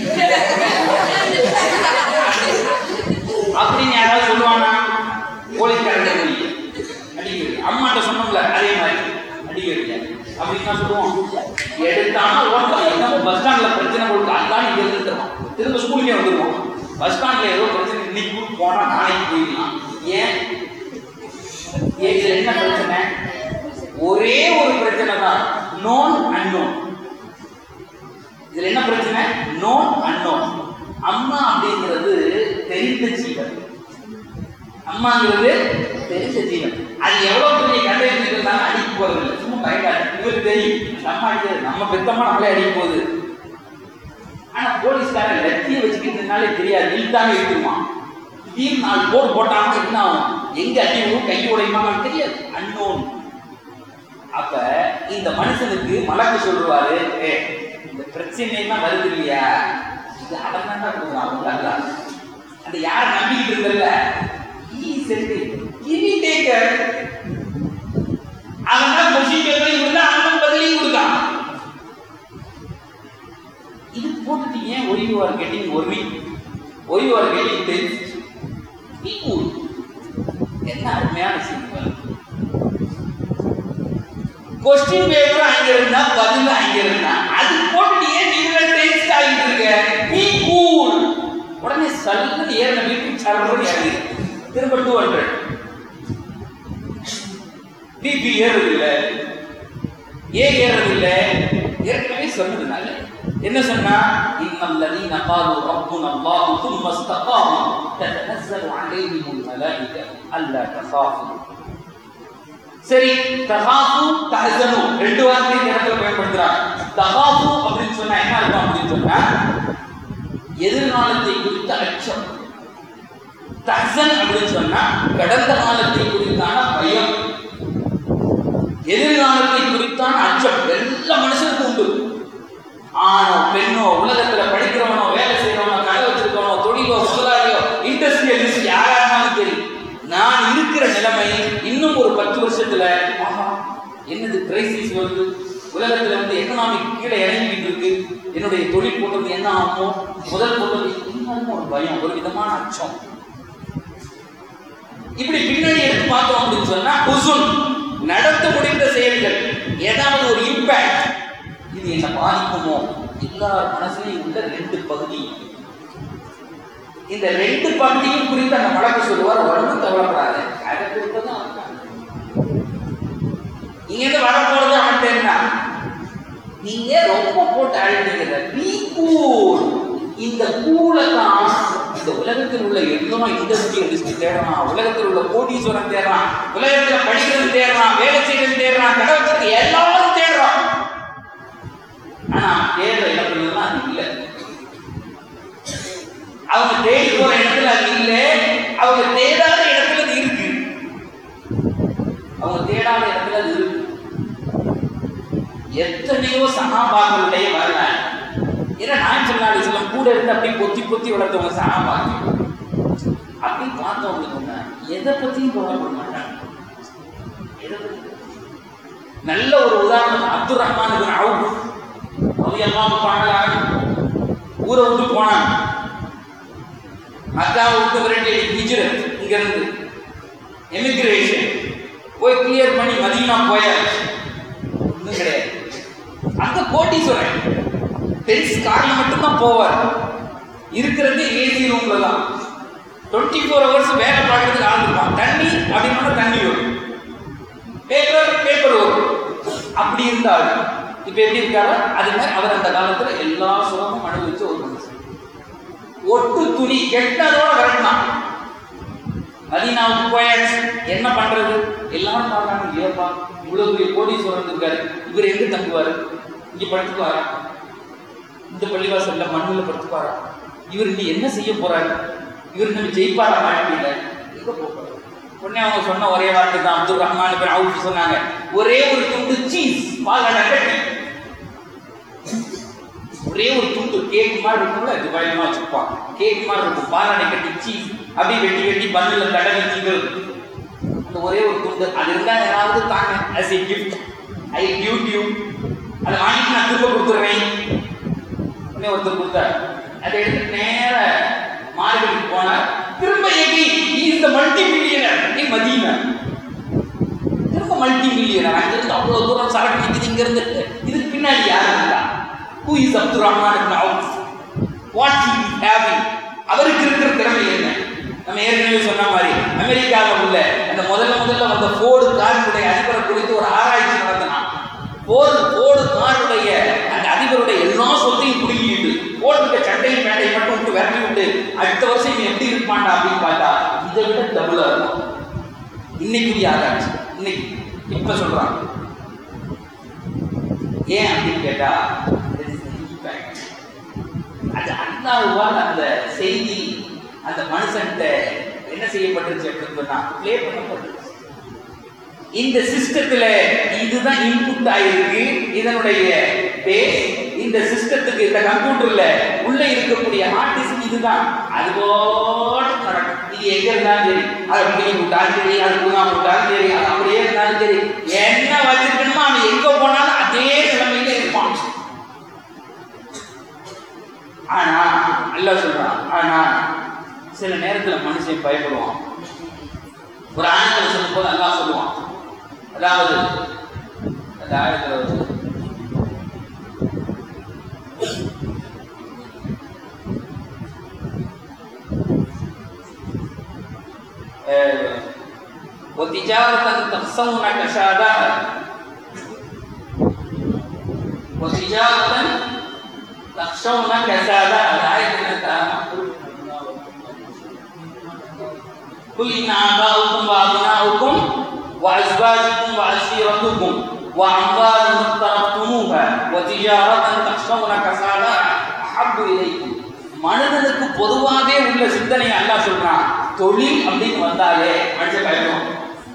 அப்படின்னு யாராவது சொல்லுவானா போலீஸ்காரங்க போய் அடிக்க வைக்க அம்மாட்ட சொன்னோம்ல அதே மாதிரி அடிக்க வைக்க அப்படின்னு தான் சொல்லுவோம் எடுத்தானா ஓட்டம் என்னமோ பஸ் ஸ்டாண்ட்ல பிரச்சனை கொடுத்து அதான் இங்க இருந்துருவான் திரும்ப ஸ்கூலுக்கே வந்துருவான் பஸ் ஸ்டாண்ட்ல ஏதோ பிரச்சனை இன்னைக்கு ஊருக்கு போனா நாளைக்கு போயிடலாம் ஏன் ஏன் இதுல என்ன பிரச்சனை ஒரே ஒரு பிரச்சனை தான் நோன் அன்னோன் இதுல என்ன பிரச்சனை நோன் அன்னோன் அம்மா அப்படிங்கிறது தெரிந்த ஜீவன் அம்மாங்கிறது தெரிந்த ஜீவன் அது எவ்வளவு பெரிய கண்டை இருந்தாலும் அடிக்க போறது இல்லை சும்மா பயக்காது இவருக்கு தெரியும் நம்ம அடிக்கிறது நம்ம பெத்தம்மா நம்மளே அடிக்க போகுது ஆனா போலீஸ்காரன் லத்திய வச்சுக்கிறதுனாலே தெரியாது இழுத்தாங்க இருக்குமா திடீர்னு நாலு போடு போட்டாங்கன்னா என்ன ஆகும் எங்க அடி விழும் கை உடையுமான்னு தெரியாது அன்னோன் அப்ப இந்த மனுஷனுக்கு மலக்கு சொல்லுவாரு "ஏ, இந்த பிரச்சனை எல்லாம் வருது இல்லையா இது அவன் தான் கொடுக்குறான் அவங்க அல்ல அந்த யார நம்பிக்கிட்டு இருந்தல்ல ஈ சென்று கிவி டேக்கர் அவன் தான் கொஸ்டின் பேப்பரையும் கொடுத்தான் அவன் பதிலையும் கொடுத்தான் இது போட்டுட்டு ஏன் why you are getting worry why you are getting tense be cool என்ன அருமையான விஷயம் கொஸ்டின் பேப்பர் அங்க இருந்தா பதில் அங்க இருந்தா அது போட்டு ஏன் நீங்க டென்ஸ் ஆகிட்டு இருக்க நீ கூல் உடனே சல்லுன்னு ஏறின வீட்டுக்கு சரணும் ஏறி திரும்ப டூ ஹண்ட்ரட் பிபி ஏறுறது இல்ல ஏன் ஏறுறது இல்ல ஏற்கனவே சொன்னதுனால என்ன சொன்னா இன்னல் லதீன قالوا ربنا الله ثم استقاموا تتنزل عليهم الملائكه الا تخافوا சரி தகாஃபு தஹசனு ரெண்டு வார்த்தை இந்த இடத்துல பயன்படுத்துறாங்க தகாஃபு அப்படின்னு சொன்னா என்ன அர்த்தம் அப்படின்னு சொன்னா எதிர்காலத்தை குறித்த அச்சம் தஹன் அப்படின்னு சொன்னா கடந்த காலத்தை குறித்தான பயம் எதிர்காலத்தை குறித்தான அச்சம் எல்லா மனுஷனுக்கும் உண்டு ஆணோ பெண்ணோ உலகத்துல படிக்கிறவனோ வேலை செய்யறவனோ கடை வச்சிருக்கவனோ தொழிலோ முதலாளியோ இண்டஸ்ட்ரியலிஸ்ட் யாரா இருந்தாலும் சரி நான் இருக்கிற நிலைமை இன்னும் ஒரு பத்து வருஷத்துல ஆஹா, என்னது கிரைசிஸ் வருது உலகத்துல வந்து எக்கனாமிக் கீழே இறங்கிட்டு இருக்கு என்னுடைய தொழில் போட்டது என்ன ஆகுமோ முதல் போட்டது இன்னும் ஒரு பயம் ஒரு விதமான அச்சம் இப்படி பின்னாடி எடுத்து பார்த்தோம் அப்படின்னு சொன்னா குசுன் நடத்த முடிந்த செயல்கள் ஏதாவது ஒரு இம்பாக்ட் இது என்ன பாதிக்குமோ எல்லார் மனசுலையும் உள்ள ரெண்டு பகுதி இந்த ரெண்டு பகுதியும் குறித்து அந்த வழக்கு சொல்லுவார் ஒன்றும் கவலைப்படாத அதை குறித்து தான் இங்க இருந்து வரப்போறது அவன் என்ன நீங்க ரொம்ப போட்டு அழுதுகிற பி கூல் இந்த கூல தான் இந்த உலகத்தில் உள்ள எல்லா இண்டஸ்ட்ரியலிஸ்ட் தேடுறான் உலகத்தில் உள்ள கோடீஸ்வரன் தேடுறான் உலகத்துல படிக்கிறது தேடுறான் வேலை செய்யறது தேடுறான் கடை வச்சிருக்க எல்லாரும் தேடுறான் ஆனா தேடுற இடத்துல அது இல்லை அவங்க தேடி போற இடத்துல அது இல்லை அவங்க தேடாத இடத்துல அது இருக்கு அவங்க தேடாத இடத்துல அது இருக்கு எத்தனையோ சகாபாக்களுடைய வரலாறு ஏன்னா நான் சொன்னாடி சொல்லம் கூட இருந்து அப்படியே பொத்தி பொத்தி வளர்த்தவங்க சகாபாக்கள் அப்படி பார்த்தவங்களுக்கு எதை பத்தியும் கவலைப்பட மாட்டாங்க எதை பத்தியும் நல்ல ஒரு உதாரணம் அப்துல் ரஹ்மான் இப்னு அவுஃப் ரலியல்லாஹு தஆலா ஊரை விட்டு போனான் மக்காவை விட்டு விரட்டி ஹிஜ்ரத் இங்க இருந்து எமிகிரேஷன் போய் கிளியர் பண்ணி மதீனா போயாச்சு ஒன்றும் கிடையாது அந்த கோட்டீஸ்வரன் பென்ஸ் கார்ல மட்டும்தான் போவார் இருக்கிறது ஏசி ரூம்ல தான் டுவெண்ட்டி ஃபோர் ஹவர்ஸ் வேலை பார்க்கறதுக்கு ஆள் இருப்பான் தண்ணி அப்படின்னா தண்ணி வரும் பேப்பர் பேப்பர் வரும் அப்படி இருந்தால் இப்ப எப்படி இருக்காரோ அது மாதிரி அவர் அந்த காலத்துல எல்லா சுகமும் அனுபவிச்ச ஒரு மனுஷன் ஒட்டு துணி கெட்டதோட விரட்டினான் மதீனாவுக்கு போயாச்சு என்ன பண்றது எல்லாரும் பார்க்கறாங்க ஏப்பா இவ்வளவு பெரிய கோடீஸ்வரன் இருக்காரு இவர் எங்க தங்குவாரு இங்க படுத்துக்குவாரா இந்த பள்ளிவாசல்ல மண்ணுல படுத்துப்பாரா இவர் இங்க என்ன செய்ய போறாரு இவர் நம்ம ஜெயிப்பாரா வாழ்க்கையில எங்க போறாரு உடனே அவங்க சொன்ன ஒரே வார்த்தை தான் அப்துல் ரஹ்மான் பின் அவுஃப் சொன்னாங்க ஒரே ஒரு துண்டு சீஸ் பால் கட்டி ஒரே ஒரு துண்டு கேக் மாதிரி இருக்கும்ல துபாயிலமா வச்சிருப்பான் கேக் மாதிரி இருக்கும் பாலாடை கட்டி சீஸ் அப்படியே வெட்டி வெட்டி பல்லுல தடவி திங்கிறது அந்த ஒரே ஒரு துண்டு அது இருந்தா யாராவது தாங்க as a gift I give you அதை வாங்கிட்டு நான் திரும்ப கொடுத்துருவேன் உடனே ஒருத்தர் கொடுத்தார் அதை எடுத்து நேர மார்க்கெட்டுக்கு போனார் திரும்ப எகி இந்த மல்டி மில்லியனர் நீ மதீனா திரும்ப மல்டி மில்லியனர் அங்கிருந்து அவ்வளவு தூரம் சரக்கு நிற்குது இங்க இருந்து இதுக்கு பின்னாடி யார் இருந்தா who is Abdul Rahman ibn Auf what he is having அவருக்கு இருக்கிற திறமை என்ன நம்ம ஏற்கனவே சொன்ன மாதிரி அமெரிக்காவில் உள்ள அந்த முதல்ல முதல்ல வந்த ஃபோர்டு காரினுடைய அதிபரை குறித்து ஒரு ஆராய்ச்சி நடத்தினான் ஃபோர்டு ஃபோர்டு காருடைய அந்த அதிபருடைய எல்லா சொத்தையும் பிடுங்கிட்டு போட்டுக்க சண்டையும் பேட்டையும் மட்டும் விட்டு விரட்டி விட்டு அடுத்த வருஷம் இவன் எப்படி இருப்பான்டா அப்படின்னு பார்த்தா இதை விட டபுளா இருக்கும் இன்னைக்குரிய ஆராய்ச்சி இன்னைக்கு இப்ப சொல்றான் ஏன் அப்படின்னு கேட்டா it is the impact. அது அல்லாஹ்வால் அந்த செய்தி அந்த மனுஷன்கிட்ட என்ன செய்யப்பட்டுருச்சு அப்படின்னு சொன்னா ப்ளே பண்ணப்பட்டுருச்சு இந்த சிஸ்டத்துல இதுதான் இன்புட் ஆயிருக்கு இதனுடைய பேஸ் இந்த சிஸ்டத்துக்கு இந்த கம்ப்யூட்டர்ல உள்ள இருக்கக்கூடிய ஹார்ட் டிஸ்க் இதுதான் அது போட்டு நடக்கும் இது எங்க இருந்தாலும் சரி அது பிடிங்கி விட்டாலும் சரி அது பூங்கா விட்டாலும் சரி அது அப்படியே இருந்தாலும் சரி என்ன வச்சிருக்கணுமோ அவன் எங்க போனாலும் அதே நிலைமையில இருப்பான் ஆனா நல்லா சொல்றான் ஆனா சில நேரத்துல மனுஷன் பயப்படுவான் ஒரு ஆண்களை சொல்லும் போது நல்லா சொல்லுவான் அதாவது அந்த ஆயத்துல வந்து آه، وتجارة تخشون كسادها وتجارة تخشون كسادها الآية التي قل إن آباؤكم وأبناؤكم وأزواجكم وعشيرتكم وأموال اقترفتموها وتجارة تخشون كسادها أحب إليكم மனிதனுக்கு பொதுவாகவே உள்ள சிந்தனை அல்லாஹ் சொல்றான் தொழில் அப்படின்னு வந்தாலே மனுஷன் பயப்படும்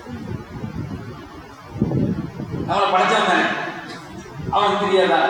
நம்மளை படைச்சவன் தானே அவனுக்கு தெரியாதா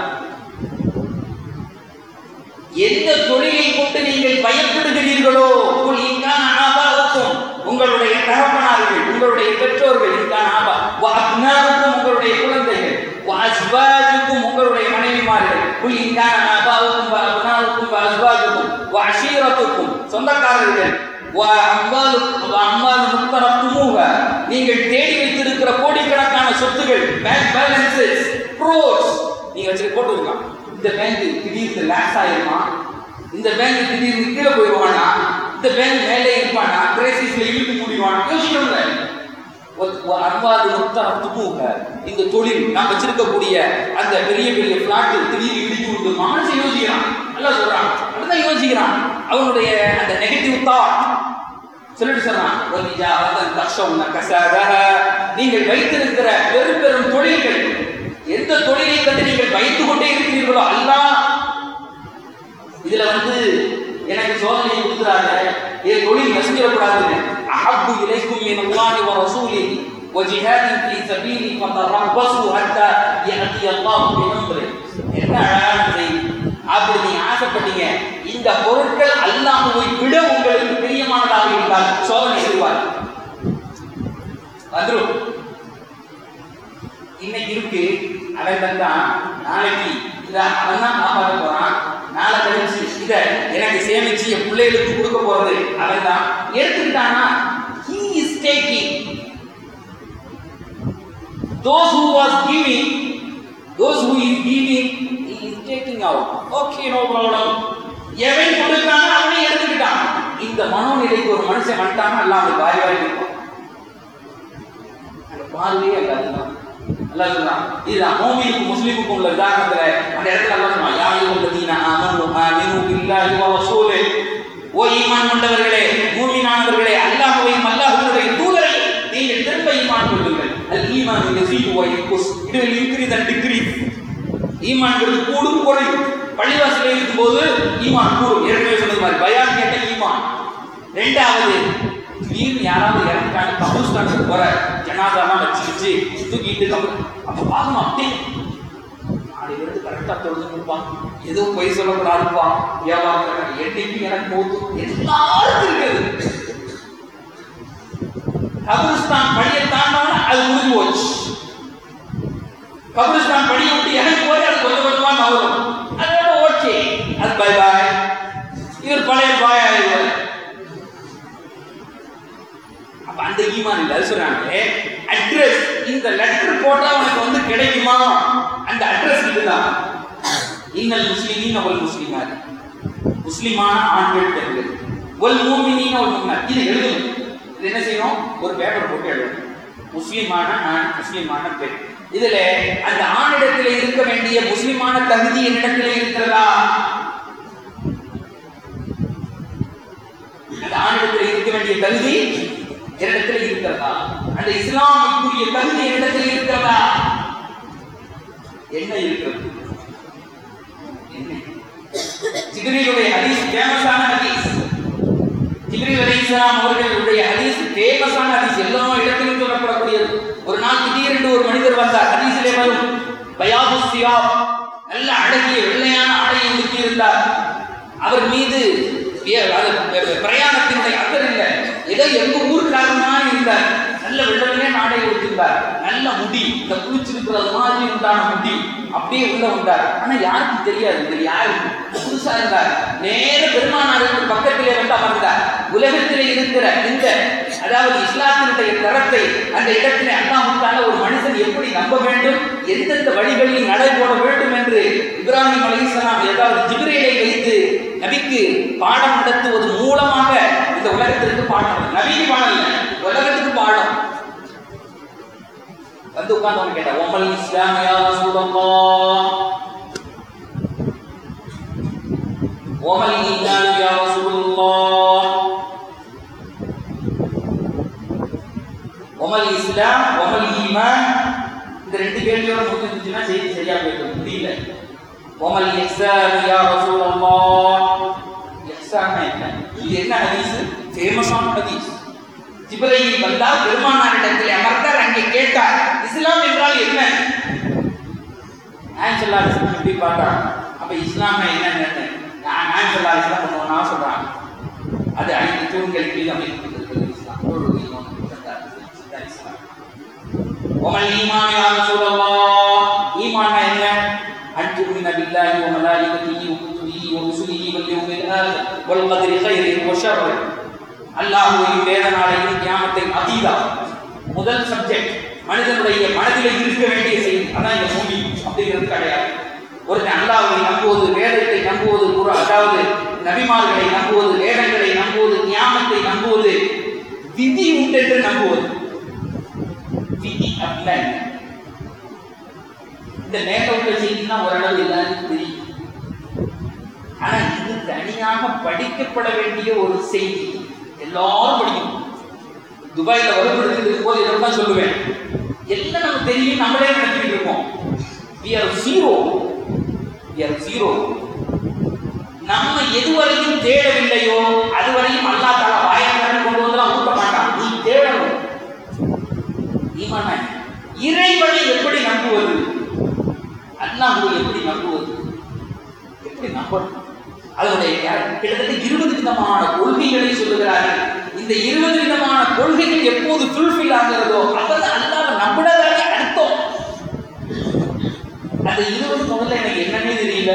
எந்த தொழிலை கொண்டு நீங்கள் பயப்படுகிறீர்களோ குல் இன்கான ஆபாவுக்கும் உங்களுடைய தகப்பனார்கள் உங்களுடைய பெற்றோர்கள் இன்கான ஆபா வ அப்னாவுக்கும் உங்களுடைய குழந்தைகள் வ அஸ்வாஜுக்கும் உங்களுடைய மனைவிமார்கள் குல் இன்கான ஆபாவுக்கும் வ அப்னாவுக்கும் வ அஸ்வாஜுக்கும் வ அஷீரத்துக்கும் சொந்தக்காரர்கள் வ அம்வாலுக்கும் வ அம்வாலு முக்தரத்துமூக நீங்கள் தேடி வைத்திருக்கிற கோடிக்கணக்கான சொத்துகள் பேங்க் பேலன்சஸ் க்ரோர்ஸ் நீங்க வச்சு போட்டு இருக்கலாம் இந்த பேங்க் திடீர்னு லேக்ஸ் ஆயிருமா இந்த பேங்க் திடீர்னு கீழே போயிடுவானா இந்த பேங்க் மேலே இருப்பானா கிரைசிஸ்ல இழுத்து மூடிடுவானா யோசிக்கணும்ல அன்பாது முத்தரத்துமுக இந்த தொழில் நாம் வச்சிருக்கக்கூடிய அந்த பெரிய பெரிய பிளாட் திடீர்னு இடிச்சு விட்டு மனசு யோசிக்கிறான் நல்லா சொல்றான் அப்படிதான் யோசிக்கிறான் அவனுடைய அந்த நெகட்டிவ் தாட் சொல்லிட்டு சொல்றான் "வலிஜா அதன் தக்ஷவுன கஸாதஹ." நீங்கள் வைத்திருக்கிற பெரும் பெரும் தொழில்கள் எந்த தொழிலை கண்டு நீங்கள் பயந்து கொண்டே இருக்கிறீர்களோ அல்லாஹ் இதுல வந்து எனக்கு சோதனை கொடுக்குறாங்க என் தொழில் நசிஞ்சிடக்கூடாதுன்னு அஹப்பு இலைக்கும் மின் அல்லாஹி வ ரசூலிஹி வ ஜிஹாதின் ஃபீ சபீலி ஃபதரப்பஸு ஹத்தா யஅதி அல்லாஹு பிஅம்ரி என்ன அழகான செய்தி அப்படி நீங்க ஆசைப்பட்டீங்க இந்த பொருட்கள் அல்லாஹ்வை விட உங்களுக்கு பிரியமானதாக இருந்தால் சோதனை செய்வார் வந்துரும் இன்னைக்கு இருக்கு அவன் தந்தான் நாளைக்கு இத அவன் தான் காப்பாற்ற போறான் நாளை கழிச்சு இத எனக்கு சேமிச்சு என் பிள்ளைகளுக்கு கொடுக்க போறது அவன் தான் எடுத்துக்கிட்டானா he is taking those who was giving those who is giving he is taking out okay no problem எவன் கொடுத்தானோ அவனே எடுத்துக்கிட்டான் இந்த மனோநிலைக்கு ஒரு மனுஷன் வந்துட்டானா எல்லாம் அவனுக்கு வாரி வாரி இருக்கும் அந்த பார்வையே அங்க அதுதான் அல்லாஹ் சொல்றான் இதுதான் மோமினுக்கும் முஸ்லிமுக்கும் உள்ள உதாரணத்துல அந்த இடத்துல அல்லாஹ் சொல்றான் யா அய்யுஹல்லதீன ஆமனு ஆமினு பில்லாஹி வ ரசூலி ஓ ஈமான் கொண்டவர்களே மூமினானவர்களே அல்லாஹ்வையும் அல்லாஹ்வுடைய தூதரை நீங்கள் திரும்ப ஈமான் கொள்ளுங்கள் அல் ஈமான் யஸீது வ யன்குஸ் it will increase and decrease ஈமான்கிறது கூடும் குறையும் பள்ளிவாசலில் இருக்கும்போது ஈமான் கூடும் ஏற்கனவே சொன்னது மாதிரி பயான் கேட்ட ஈமான் ரெண்டாவது திடீர்னு யாராவது இறந்துட்டாங்க கபூஸ்தானுக்கு போற ஜனாதாலாம் வச்சு வச்சு தூக்கிட்டு கபூர் அப்ப பார்க்கணும் அப்படியே நாளை எடுத்து கரெக்டா தொழுதுப்பா எதுவும் பொய் சொல்லக்கூடாதுப்பா வியாபாரம் கரெக்டா. என்னைக்கு எனக்கு போதும் எல்லாருக்கும் இருக்குது கபூஸ்தான் படியை தாண்டாம அது முடிஞ்சு போச்சு கபூஸ்தான் படியை விட்டு எனக்கு போய் அது கொஞ்சம் கொஞ்சமா நவரும் அதோட ஓகே அது பை பாய் இவர் பழைய பாய் ஆயிடுவார் அப்ப அந்த ஈமான் இல்ல அது சொல்றாங்க அட்ரஸ் இந்த லெட்டர் போட்டா உனக்கு வந்து கிடைக்குமா அந்த அட்ரஸ் இதுதான் இன்னல் முஸ்லிமீன் அவள் முஸ்லிமார் முஸ்லிமான ஆண்கள் பெண்கள் ஒல் மூமினின் அவள் முன்னார் இது எழுதணும் இது என்ன செய்யணும் ஒரு பேப்பர் போட்டு எழுதணும் முஸ்லிமான ஆண் முஸ்லிமான பெண் இதுல அந்த ஆணிடத்தில் இருக்க வேண்டிய முஸ்லிமான தகுதி என்னிடத்தில் இருக்கிறதா அந்த ஆணிடத்தில் இருக்க வேண்டிய தகுதி என்னிடத்தில் இருக்கிறதா அந்த இஸ்லாமுக்குரிய தகுதி என்னிடத்தில் இருக்கிறதா என்ன இருக்கிறது என்ன ஜிப்ரீலுடைய ஹதீஸ் ஃபேமஸான ஹதீஸ் ஜிப்ரீல் அலைஹிஸ்ஸலாம் அவர்களுடைய ஹதீஸ் ஃபேமஸான ஹதீஸ் எல்லா இடத்திலும் சொல்லப்படக்கூடியது ஒரு நாள் திடீரென்று ஒரு மனிதர் வந்தார் ஹதீஸிலே வரும் பயாது சியாப் நல்ல அழகிய வெள்ளையான ஆடையை உடுத்தி இருந்தார் அவர் மீது ஏ- அது ப- பிரயாணத்தினுடைய அக்கறை இல்லை ஏதோ எங்க ஊருக்காரர் மாதிரி இருந்தார் நல்ல வெள்ளமே நாடை கொடுத்திருந்தார் நல்ல முடி இந்த குளிச்சிருக்கிறது மாதிரி உண்டான முடி அப்படியே உள்ள வந்தார் ஆனா யாருக்கும் தெரியாது இது யாரு புதுசா இருந்தார் நேர பெருமானாருக்கு பக்கத்திலே வந்து அமர்ந்தார் உலகத்திலே இருக்கிற இந்த அதாவது இஸ்லாத்தினுடைய தரத்தை அந்த இடத்திலே அல்லாஹுத்தால ஒரு மனுஷன் எப்படி நம்ப வேண்டும் எந்தெந்த வழிகளில் நடை போட வேண்டும் என்று இப்ராஹிம் அலைஹிஸ்ஸலாம் ஏதாவது ஜிப்ரீலை வைத்து நபிக்கு பாடம் நடத்துவது மூலமாக இந்த உலகத்திற்கு பாடம் நபிக்கு பாடம் இல்லை உலகத்துக்கு பாடம் வந்து உட்கார்ந்து அவன் கேட்டா ஒமல் இஸ்லாம் யா ரசூலல்லாஹ் ஒமல் ஈமான் யா ரசூலல்லாஹ் ஒமல் இஸ்லாம் ஒமல் ஈமான் இந்த ரெண்டு கேள்வியோட முடிஞ்சிருச்சுன்னா செய்தி சரியா போயிடும் முடியல ஒமல் இஹ்சான் யா ரசூலல்லாஹ் இஸ்லாம்னா என்ன இது என்ன ஹதீஸ் ஃபேமஸான ஹதீஸ் ஜிப்ரையில் வந்தால் பெருமானாரிடத்தில் அமர்ந்தார் அங்கே கேட்டார் இஸ்லாம் என்றால் என்ன நான் சொல்லா இப்படி பார்த்தாங்க அப்ப இஸ்லாம் என்னன்னு நான் நான் சொல்லா இஸ்லாம் பண்ணுவோம்னா சொல்றாங்க அது ஐந்து தூண்கள் கீழ் அமைக்கப்பட்டிருக்கிறது இஸ்லாம் தொழுகை, நோன்பு, ஜக்காத், இதுதான் இஸ்லாம். ஒமல் ஈமான் யா ரசூலல்லாஹ் ஈமான் என்ன அன் துமின பில்லாஹி வ மலாயிகத்திஹி வ குதுபிஹி வ ருசுலிஹி வல் யௌமில் ஆகிர் வல் கத்ரி கைரிஹி வ ஷர்ரி அல்லாஹ்வையும் வேத நாளையும் கியாமத்தையும் அதீதா முதல் சப்ஜெக்ட் மனிதனுடைய மனதிலே இருக்க வேண்டிய செய்தி அதான் இந்த பூமி அப்படிங்கிறது கிடையாது ஒருத்தன் அல்லாஹ்வை நம்புவது வேதத்தை நம்புவது குரு அதாவது நபிமார்களை நம்புவது வேதங்களை நம்புவது கியாமத்தை நம்புவது விதி உண்டென்று நம்புவது விதி அப்படின்னா என்ன? இந்த மேல உள்ள செய்தினா ஓரளவு எல்லாருக்கும் தெரியும் ஆனா இது தனியாக படிக்கப்பட வேண்டிய ஒரு செய்தி எல்லாரும் படிக்கணும் துபாயில வருபடுத்திட்டு இருக்கும்போது இதை தான் சொல்லுவேன் எல்லாம் நமக்கு தெரியும் நம்மளே நினைச்சிட்டு இருக்கோம் we are zero we are zero நம்ம எதுவரையும் தேடவில்லையோ அதுவரையும் அல்லா தாலா வாயக்காரன் கொண்டு வந்துலாம் ஊட்ட மாட்டான் நீ தேடணும் ஈமான் என்ன? இறைவனை எப்படி நம்புவது அல்லாஹ்வை எப்படி நம்புவது எப்படி நம்பணும் அதனுடைய கிட்டத்தட்ட இருபது விதமான கொள்கைகளை சொல்லுகிறார்கள் இந்த இருபது விதமான கொள்கைகள் எப்போது ஃபுல்ஃபில் ஆகிறதோ அப்பதான் அல்லாஹ் நம்பினதாக அர்த்தம் அந்த இருபது முதல்ல எனக்கு என்னன்னே தெரியல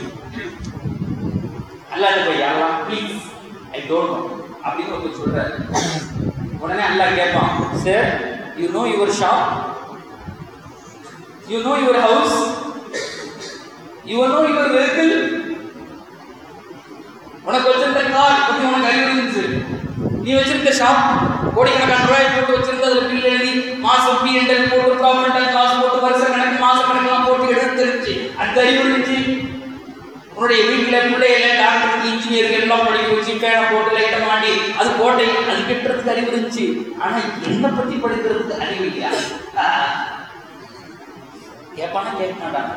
அல்லாஹ் போய் யாரெல்லாம் ப்ளீஸ் ஐ டோன்ட் நோ அப்படின்னு ஒருத்தர் சொல்றாரு உடனே அல்லாஹ் கேட்பான் sir you know your shop you know your house you know your vehicle உனக்கு வச்சிருந்த கார் பத்தி உனக்கு அறிவு இருந்துச்சு நீ வச்சிருந்த ஷாப் கோடிக்கணக்கான ரூபாய் போட்டு வச்சிருந்த அதுல பில் எழுதி மாசம் பி என்டல் போட்டு ப்ராஃபிட் அண்ட் லாஸ் போட்டு வருஷ கணக்கு மாச கணக்கெல்லாம் போட்டு எடுத்துருச்சு அந்த அறிவு இருந்துச்சு உன்னுடைய வீட்டுல பிள்ளைகள டாக்டருக்கு இன்ஜினியருக்கு எல்லாம் படிக்க வச்சு பேனை போட்டு லைட்டை மாட்டி அது கோட்டை அது கட்டுறதுக்கு அறிவு இருந்துச்சு ஆனா என்ன பத்தி படிக்கிறதுக்கு அறிவு இல்லையா கேட்பானா கேட்க மாட்டாங்க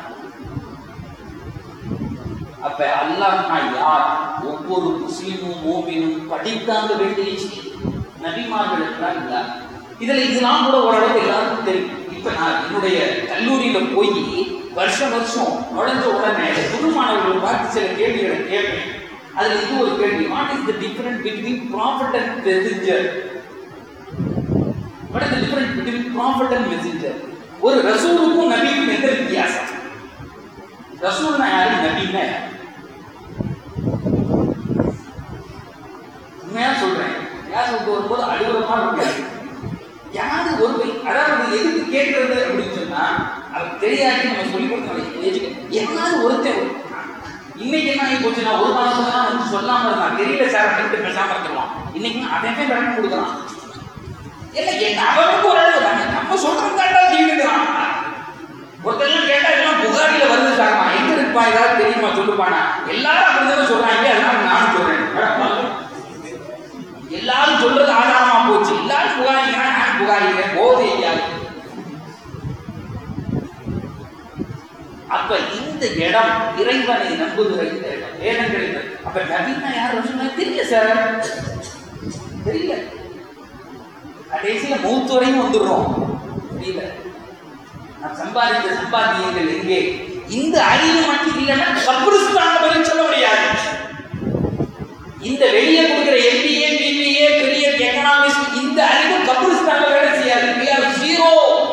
அப்ப அல்லாஹ்னா யார் ஒவ்வொரு முஸ்லிமும் மோமினும் படித்தாங்க வேண்டிய செய்தி நபிமார்களுக்கு தான் இல்ல இதுல இதெல்லாம் கூட ஓரளவு எல்லாருக்கும் தெரியும் இப்ப நான் என்னுடைய கல்லூரியில போய் வருஷம் வருஷம் நுழைஞ்ச உடனே புது மாணவர்கள் பார்த்து சில கேள்விகளை கேட்பேன் அதுல இது ஒரு கேள்வி what is the difference between prophet and messenger what is the difference between prophet and messenger ஒரு ரசூலுக்கும் நபிக்கும் எந்த வித்தியாசம் ரசூல்னா யாரு நபின்னா யாரு உண்மையா சொல்றேன் யார் சொல்லிட்டு வரும்போது அலுவலமா இருக்காது யாரு ஒரு வை- அதாவது எதுக்கு கேட்கறது அப்படின்னு சொன்னா அது தெரியாட்டி நம்ம சொல்லி கொடுத்தோம் யாராவது ஒருத்தர் இன்னைக்கு என்ன ஆகி போச்சுன்னா ஒரு மாசம் தான் வந்து சொல்லாம இருந்தான் தெரியல சார் அப்படின்ட்டு பேசாம இருந்துருவான் இன்னைக்கு அவன் விளக்கம் கொடுக்குறான் இல்ல என்ன அவனுக்கு ஒரு அளவு தானே நம்ம சொல்றது தாண்டா ஜீவிக்கிறான் ஒருத்தர் கேட்டா எல்லாம் புகாரில வருது சார்மா எங்க இருப்பா ஏதாவது தெரியுமா சொல்லுப்பானா எல்லாரும் அப்படிதான் சொல்றாங்க அதனால நானும் சொல்றேன் அட பாரு. எல்லாரும் சொல்றது ஆதாரமா போச்சு எல்லாரும் புகாரிங்கன்னா நான் புகாரிக்கிறேன் போதே ஐயாது அப்ப இந்த இடம் இறைவனை நம்புகிற இந்த இடம் வேதங்களை அப்ப நபின்னா யார் சொன்னா தெரியல சார் தெரியல கடைசியில மூத்து வரையும் வந்துடுறோம் தெரியல நான் சம்பாதித்த சம்பாத்தியங்கள் எங்கே இந்த அறிவு மட்டும் இல்லைன்னா கபருஸ்தான் பதில் சொல்ல முடியாது இந்த வெளியே கொடுக்கிற எம்பிஏ பிபிஏ பெரிய எக்கனாமிக்ஸ் இந்த அறிவு கபருஸ்தான்ல வேலை செய்யாது we are zero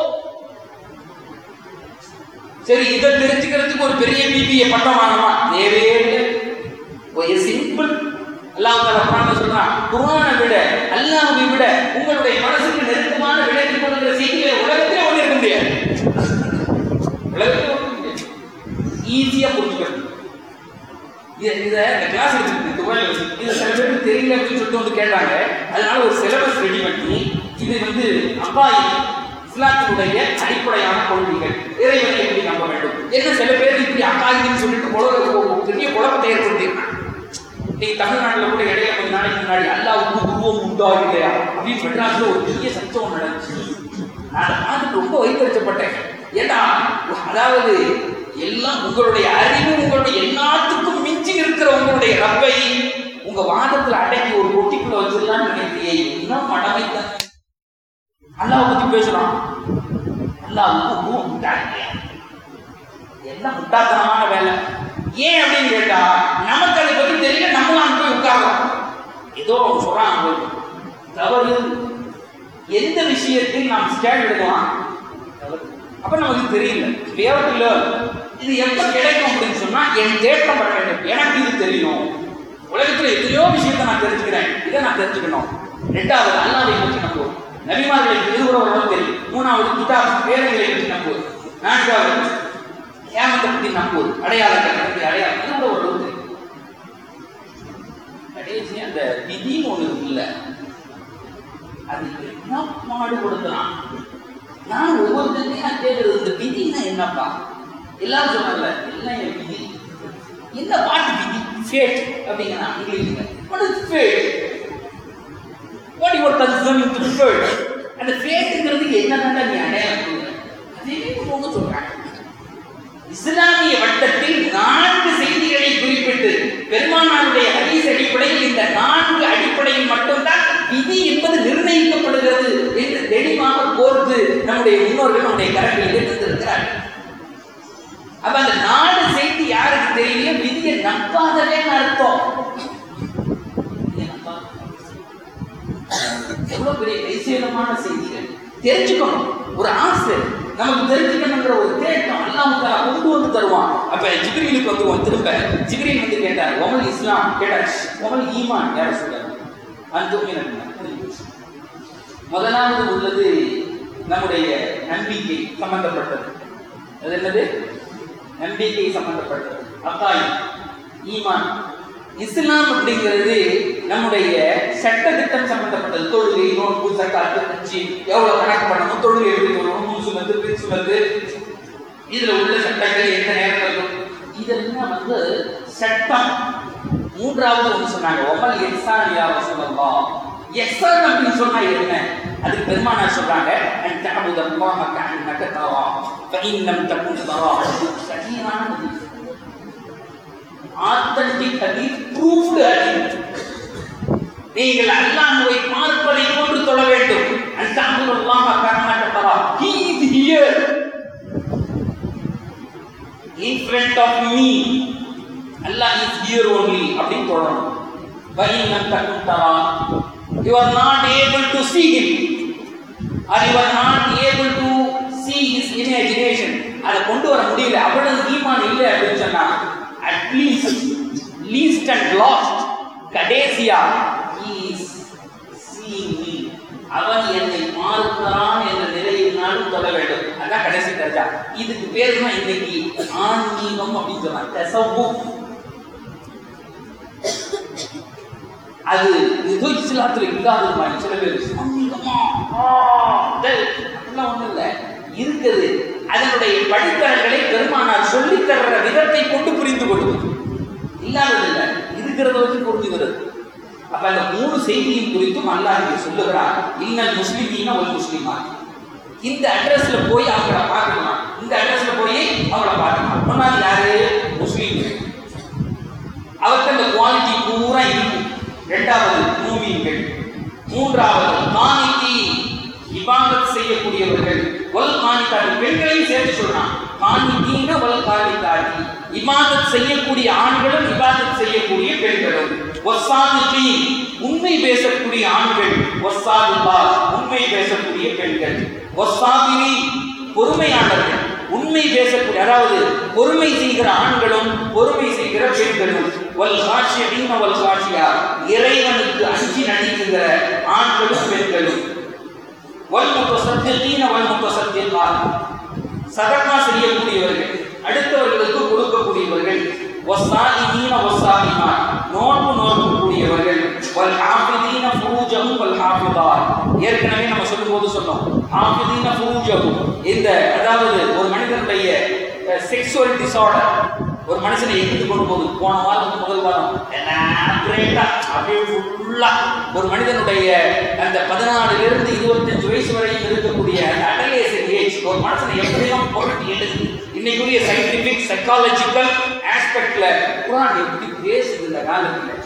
சரி இதை தெரிஞ்சுக்கிறதுக்கு ஒரு பெரிய பிபிஏ பட்டம் வாங்கணுமா தேவையே இல்லை ஒரு சிம்பிள் அல்லாஹ் தாலா குர்ஆன்ல சொல்றான் குர்ஆனை விட அல்லாஹ்வை விட உங்களுடைய மனசுக்கு நெருக்கமான விளையாட்டு கொடுக்கிற செய்திகளை உலகத்திலே ஒன்று இருக்க முடியாது உலகத்திலே ஒன்று இருக்க முடியாது ஈஸியா புரிஞ்சுக்கிறது இதை இதை இந்த கிளாஸ் எடுத்துக்கிட்டு துபாயில் வச்சு இது சில பேருக்கு தெரியல அப்படின்னு சொல்லிட்டு வந்து கேட்டாங்க அதனால ஒரு சிலபஸ் ரெடி பண்ணி இது வந்து அப்பாயி இஸ்லாத்தினுடைய அடிப்படையான கொள்கைகள் இறைவனை எப்படி நம்ப வேண்டும் என்ன சில பேர் இப்படி அக்காயின்னு சொல்லிட்டு குழந்தை பெரிய குழப்பத்தை ஏற்படுத்தியிருக்காங்க நீ தமிழ்நாட்டுல கூட இடையில கொஞ்ச நாளைக்கு முன்னாடி அல்லாவுக்கு உருவம் உண்டா இல்லையா அப்படின்னு மெட்ராஸ்ல ஒரு பெரிய சம்பவம் நடந்துச்சு நான் அதை பார்த்துட்டு ரொம்ப வைத்தறிச்சப்பட்டேன் ஏன்னா அதாவது எல்லாம் உங்களுடைய அறிவு உங்களுடைய எல்லாத்துக்கும் மிஞ்சி இருக்கிற உங்களுடைய ரப்பை உங்க வாதத்துல அடக்கி ஒரு பொட்டிக்குள்ள வச்சிடலாம்னு நினைக்கிறியே இன்னும் மடமை அல்லாஹ் பத்தி பேசுறான் அல்லாஹ் பூ முட்டாங்க எல்லாம் முட்டாத்தனமான வேலை ஏன் அப்படின்னு கேட்டா நமக்கு அதை பத்தி தெரியல நம்மளாம் போய் உட்கார்றோம் ஏதோ அவங்க சொல்றாங்க போய் தவறு எந்த விஷயத்தில் நாம் ஸ்டாண்ட் எடுக்கலாம் தவறு. அப்ப நமக்கு தெரியல வேவட்டில் இது எப்ப கிடைக்கும் அப்படின்னு சொன்னா என் தேட்டம் வர வேண்டும் எனக்கு இது தெரியும் உலகத்துல எத்தனையோ விஷயத்தை நான் தெரிஞ்சுக்கிறேன் இதை நான் தெரிஞ்சுக்கணும் ரெண்டாவது அல்லாவை பற்றி நம்புவோம் நபிமார்களை திருவுறவர்களும் தெரியும் மூணாவது கிதாப் வேதங்களை பற்றி நம்புவது நான்காவது கேமத்தை பற்றி நம்புவது அடையாளங்கள் பற்றி அடையாளம் திருவுறவர்களும் தெரியும் கடைசி அந்த விதின்னு ஒண்ணு இருக்குல்ல அது என்ன பாடுபடுத்துறான் நான் ஒவ்வொருத்தரையும் நான் கேட்கறது இந்த விதினா என்னப்பா எல்லாரும் சொன்னாங்கல்ல எல்லாம் என் விதி என்ன வாட் விதி ஃபேட் அப்படிங்கிறான் இங்கிலீஷ்ல what is fate what your concerning to fate அந்த ஃபேட்ங்கிறது என்னதான் நீ அடையாளம் கொடுங்க அதே ஒன்று சொல்றாங்க இஸ்லாமிய வட்டத்தில் நான்கு செய்திகளை குறிப்பிட்டு பெருமானாருடைய ஹதீஸ் அடிப்படையில் இந்த நான்கு அடிப்படையில் மட்டும்தான் விதி என்பது நிர்ணயிக்கப்படுகிறது என்று தெளிவாக கோர்த்து நம்முடைய முன்னோர்கள் நம்முடைய கரங்களில் இருந்திருக்கிறார்கள் அப்ப அந்த நாலு செய்தி யாருக்கு தெரியலையோ விதியை நம்பாதவேன்னு அர்த்தம் விதியை நம்பாத. எவ்வளவு பெரிய கைசேதமான செய்திகள் தெரிஞ்சுக்கணும் ஒரு ஆசை நமக்கு தெரிஞ்சுக்கணுங்கிற ஒரு தேட்டம் அல்லாஹ் தஆலா கொண்டு வந்து தருவான் அப்ப ஜிப்ரீலுக்கு வந்துருவோம் திரும்ப ஜிப்ரீல் வந்து கேட்டார் ஒமல் இஸ்லாம் கேட்டார் ஒமல் ஈமான் யார சொல்றாரு அந்த முதலாவது உள்ளது நம்முடைய நம்பிக்கை சம்பந்தப்பட்டது அது என்னது நம்பிக்கை சம்பந்தப்பட்டது அத்தாய் ஈமான் இஸ்லாம் அப்படிங்கிறது நம்முடைய சட்டத்திட்டம் சம்பந்தப்பட்டது தொழுகை நோன்பு சக்காத்து கட்சி எவ்வளவு கணக்கு பண்ணணும் தொழுகை எப்படி சொல்லணும் முன் சுமந்து பின் சுமந்து இதுல உள்ள சட்டங்கள் எந்த நேரத்தில் இருக்கும் இதெல்லாம் வந்து சட்டம் மூன்றாவது ஒன்று சொன்னாங்க ஒமல் எக்ஸான் யாவ சொல்லலாம் எக்ஸான் அப்படின்னு சொன்னா என்ன அதுக்கு பெருமானார் சொல்றாங்க அன் தஅபுத அல்லாஹ கஅன்னக தரா ஃபஇன் லம் தகுன் தரா சரியான ஹதீஸ் ஆத்தன்டிக் ஹதீஸ் ப்ரூஃப்டு ஹதீஸ் நீங்கள் அல்லாஹ்வை பார்ப்பதை போன்று தொழ வேண்டும் அன் தஅபுத அல்லாஹ கஅன்னக தரா he is here in front of me Allah is here only அப்படின்னு தொடரும் வயினம் தகுந்தரா you are not able to see him or you are not able to see his imagination அதை கொண்டு வர முடியல அவ்வளவு ஈமான் இல்லை அப்படின்னு சொன்னா at least least and lost கடைசியா he is seeing me அவன் என்னை பார்க்கிறான் என்ற நிலையில் நானும் தொட வேண்டும் அதான் கடைசி தர்ஜா இதுக்கு பேர் தான் இன்னைக்கு ஆன்மீகம் அப்படின்னு சொன்னாங்க தசவ்வுஃப். அது ஏதோ இஸ்லாத்துல இல்லாத மாதிரி சில பேர் ஆன்மீகமா ஆ, டேய், அப்படிலாம் ஒண்ணும் இல்ல இருக்குது அதனுடைய படித்தரங்களை பெருமானார் சொல்லித் தர்ற விதத்தை கொண்டு புரிந்து கொள்வது இல்லாதது இல்ல இருக்கிறத வச்சு புரிஞ்சுக்கிறது அப்ப அந்த மூணு செய்தியின் குறித்தும் அல்லாஹ் இங்கே சொல்லுகிறார் இன்னல் முஸ்லிமீன ஒரு முஸ்லிமா இந்த அட்ரஸ்ல போய் அவங்கள பார்க்கலாம் இந்த அட்ரஸ்ல போய் அவங்கள பார்க்கலாம் ஒன்னாவது யாரு முஸ்லீம் அவருக்கு அந்த குவாலிட்டி பூரா இருக்கும் இரண்டாவது மூமீன்கள் மூன்றாவது காணித்தி இபாதத் செய்யக்கூடியவர்கள் வல் காணித்தாடி பெண்களையும் சேர்த்து சொல்றான் காணித்தீன வல் காணித்தாடி இபாதத் செய்யக்கூடிய ஆண்களும் இபாதத் செய்யக்கூடிய பெண்களும் ஒசாதுகி உண்மை பேசக்கூடிய ஆண்கள் ஒசாதுபா உண்மை பேசக்கூடிய பெண்கள் ஒசாதிரி பொறுமையாளர்கள் உண்மை பேசக்கூடிய அதாவது பொறுமை செய்கிற ஆண்களும் பொறுமை செய்கிற பெண்களும் வல் காட்சியீன வல் காட்சியா இறைவனுக்கு அஞ்சி நடிக்கிற ஆண்களும் பெண்களும் வல் முத்தசத்தியீன வல் முத்தசத்தியா சதகா செய்யக்கூடியவர்கள் அடுத்தவர்களுக்கு கொடுக்கக்கூடியவர்கள் வஸ்ஸாயிமீன வஸ்ஸாயிமா நோன்பு நோக்கக்கூடியவர்கள் வல் ஹாஃபிதீன ஃபுரூஜஹும் வல் ஹாஃபிதாத் ஏற்கனவே நம்ம சொல்லும்போது சொன்னோம் ஹாஃபிதீன ஃபுரூஜஹும் இந்த அதாவது ஒரு மனிதனுடைய செக்ஸுவல் டிசார்டர் ஒரு மனுஷனை எங்கிட்டு கொண்டு போகுது போன வாரம் முதல் வாரம் elaborate-ஆ, அப்படியே ஃபுல்லா ஒரு மனிதனுடைய அந்த பதினாலுல இருந்து இருபத்தஞ்சு வயசு வரையும் இருக்கக்கூடிய அந்த அடலேசன் ஏஜ் ஒரு மனுஷனை எப்படிலாம் புரட்டி எடுக்குது இன்னைக்குரிய சயின்டிபிக் சைக்காலஜிக்கல் ஆஸ்பெக்ட்ல குரான் எப்படி பேசுது இந்த காலத்துல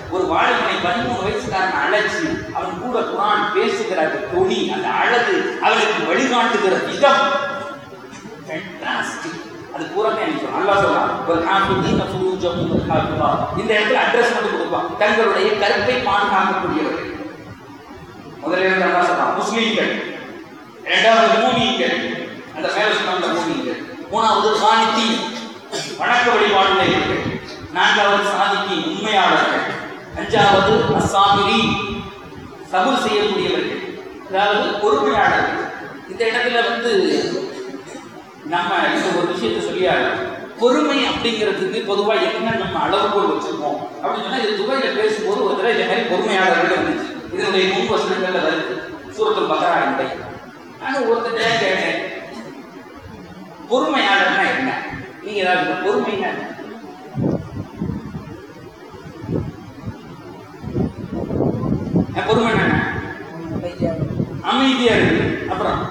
ஒரு வாலிபனை பதிமூணு வயசுக்காரன் அழைச்சி அவன் கூட குரான் பேசுகிற அந்த தொனி அந்த அழகு அவனுக்கு வழிகாட்டுகிற விதம் fantastic. அது பூராமே எனக்கு சொல்லும். அல்லாஹ் சொல்றான் ஒரு காஃபிதீன ஃபுரூஜஹும் வல் ஹாஃபிதா. இந்த இடத்துல அட்ரஸ் மட்டும் கொடுப்பான் தங்களுடைய கருத்தை பாதுகாக்கக்கூடியவர்கள் முதல்ல இருந்து அல்லாஹ் சொல்றான் முஸ்லீம்கள் இரண்டாவது மூமியங்கள் அந்த மேல சொன்ன அந்த மூமியங்கள் மூணாவது காணித்தி வணக்க வழிபாடுடையவர்கள் நான்காவது சாதிக்கு உண்மையாளர்கள் அஞ்சாவது அசாமிரி சபுர் செய்யக்கூடியவர்கள் அதாவது பொறுமையாளர்கள் இந்த இடத்துல வந்து நம்ம இந்த ஒரு விஷயத்தை சொல்லியாரு பொறுமை அப்படிங்கிறதுக்கு பொதுவாக என்ன நம்ம அளவுகோல் வச்சிருக்கோம் அப்படின்னு சொன்னா இது துபாயில பேசும்போது ஒரு தடவை இந்த மாதிரி பொறுமையாளர்கள் இருந்துச்சு இதனுடைய முன் வசனங்கள்ல வருது சூரத்தில் பக்கராண்டை நான் ஒருத்தர் கேட்டேன் பொறுமையாளர்னா என்ன நீங்க ஏதாவது இந்த பொறுமைன்னா என்ன? அஹ் பொறுமைன்னா என்ன அமைதியா இருக்கு அப்புறம்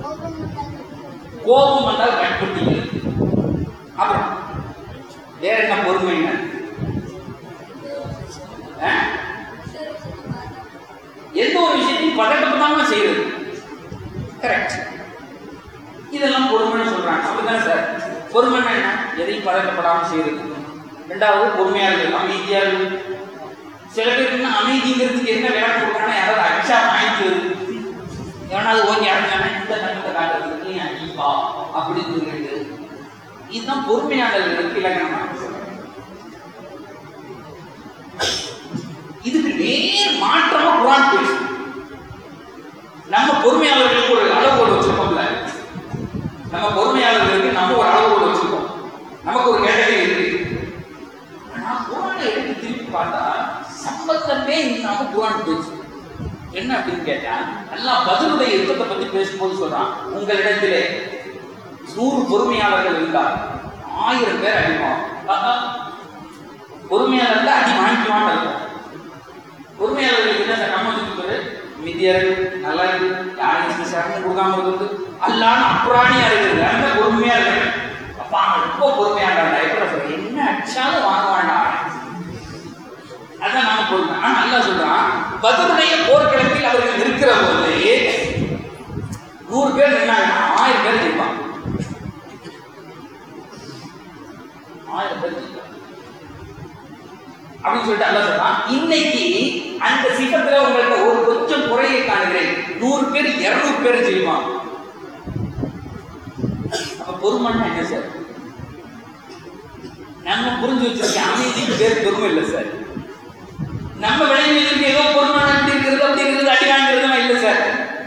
கோபம் வந்தால் கட்டுப்படுத்திக்கிறது அப்புறம் வேற என்ன பொறுமை என்ன ஆ? எந்த ஒரு விஷயத்தையும் பதட்டப்படாம செய்யறது கரெக்ட் இதெல்லாம் பொறுமைன்னு சொல்றாங்க அப்படிதானே சார் பொறுமைன்னா என்ன எதையும் பதட்டப்படாம செய்யறது ரெண்டாவது பொறுமையா இருக்கு அமைதியா இருக்கு சில பேர் என்ன அமைதிங்கிறதுக்கு என்ன விளக்கம் கொடுக்குறாங்கன்னா யாராவது அச்சா வாங்கிக்கிறது எவனாவது ஓங்கி அடைஞ்சானா இந்த தங்கத்தை காட்டுறதுக்கு நீ அடிப்பா அப்படின்னு சொல்லிட்டு இதுதான் பொறுமையாளர்களுக்கு இலக்கணமா இதுக்கு நேர் மாற்றமா குரான் பேசும் நம்ம பொறுமையாளர்களுக்கு ஒரு அளவுகோல் வச்சிருக்கோம்ல நம்ம பொறுமையாளர்களுக்கு நம்ம ஒரு அளவுகோல் வச்சிருக்கோம் நமக்கு ஒரு கேட்டகரி இருக்கு ஆனா குரானை எடுத்து திருப்பி பார்த்தா சம்பந்தமே இல்லாம குரான் பேசும் என்ன அப்படின்னு கேட்டா அல்லாஹ் பதிலுடைய யுத்தத்தை பத்தி பேசும்போது சொல்றான் உங்களிடத்திலே நூறு பொறுமையாளர்கள் இருந்தார் ஆயிரம் பேர் அடிப்பான் ஆஹா. பொறுமையாளர்கள் அடி வாங்கிக்குவான்னு இருக்கும் பொறுமையாளர்களுக்கு என்ன சார் நம்ம சொல்லுறது மிதியர்கள் நல்லா இருக்கு யாரையும் சரணம் கொடுக்காம இருக்கிறது அல்லான்னு அப்புறாணியா இருக்குது அந்த பொறுமையா இருக்கு அப்பா அவன் ரொம்ப பொறுமையா இருந்தா எப்படி சொல்ற என்ன அடிச்சாலும் வாங்க வேண்டாம் அதான் நாம பொறுமை ஆனா அல்லாஹ் சொல்றான் பதிலுடைய போர்க்களத்தில் அவர்கள் இருக்கிற போது நூறு பேர் நின்னாங்கன்னா ஆயிரம் பேர் ஜெயிப்பான் ஆயிரம் பேர் ஜெயிப்பான் அப்படின்னு சொல்லிட்டு அல்லாஹ் சொல்றான் இன்னைக்கு அந்த சிபத்துல உங்களுக்கு ஒரு கொஞ்சம் குறையை காணுகிறேன் நூறு பேர் இருநூறு பேர் செய்வான் அப்ப பொறுமைன்னா என்ன சார் நம்ம புரிஞ்சு வச்சிருக்க அமைதிக்கு பேர் பொறுமை இல்லை சார் நம்ம விளைநிலத்துக்கு ஏதோ பொறுமை அப்படி இருக்கிறது அப்படி இருக்கிறது அடி வாங்கிறதுலாம் இல்லை சார்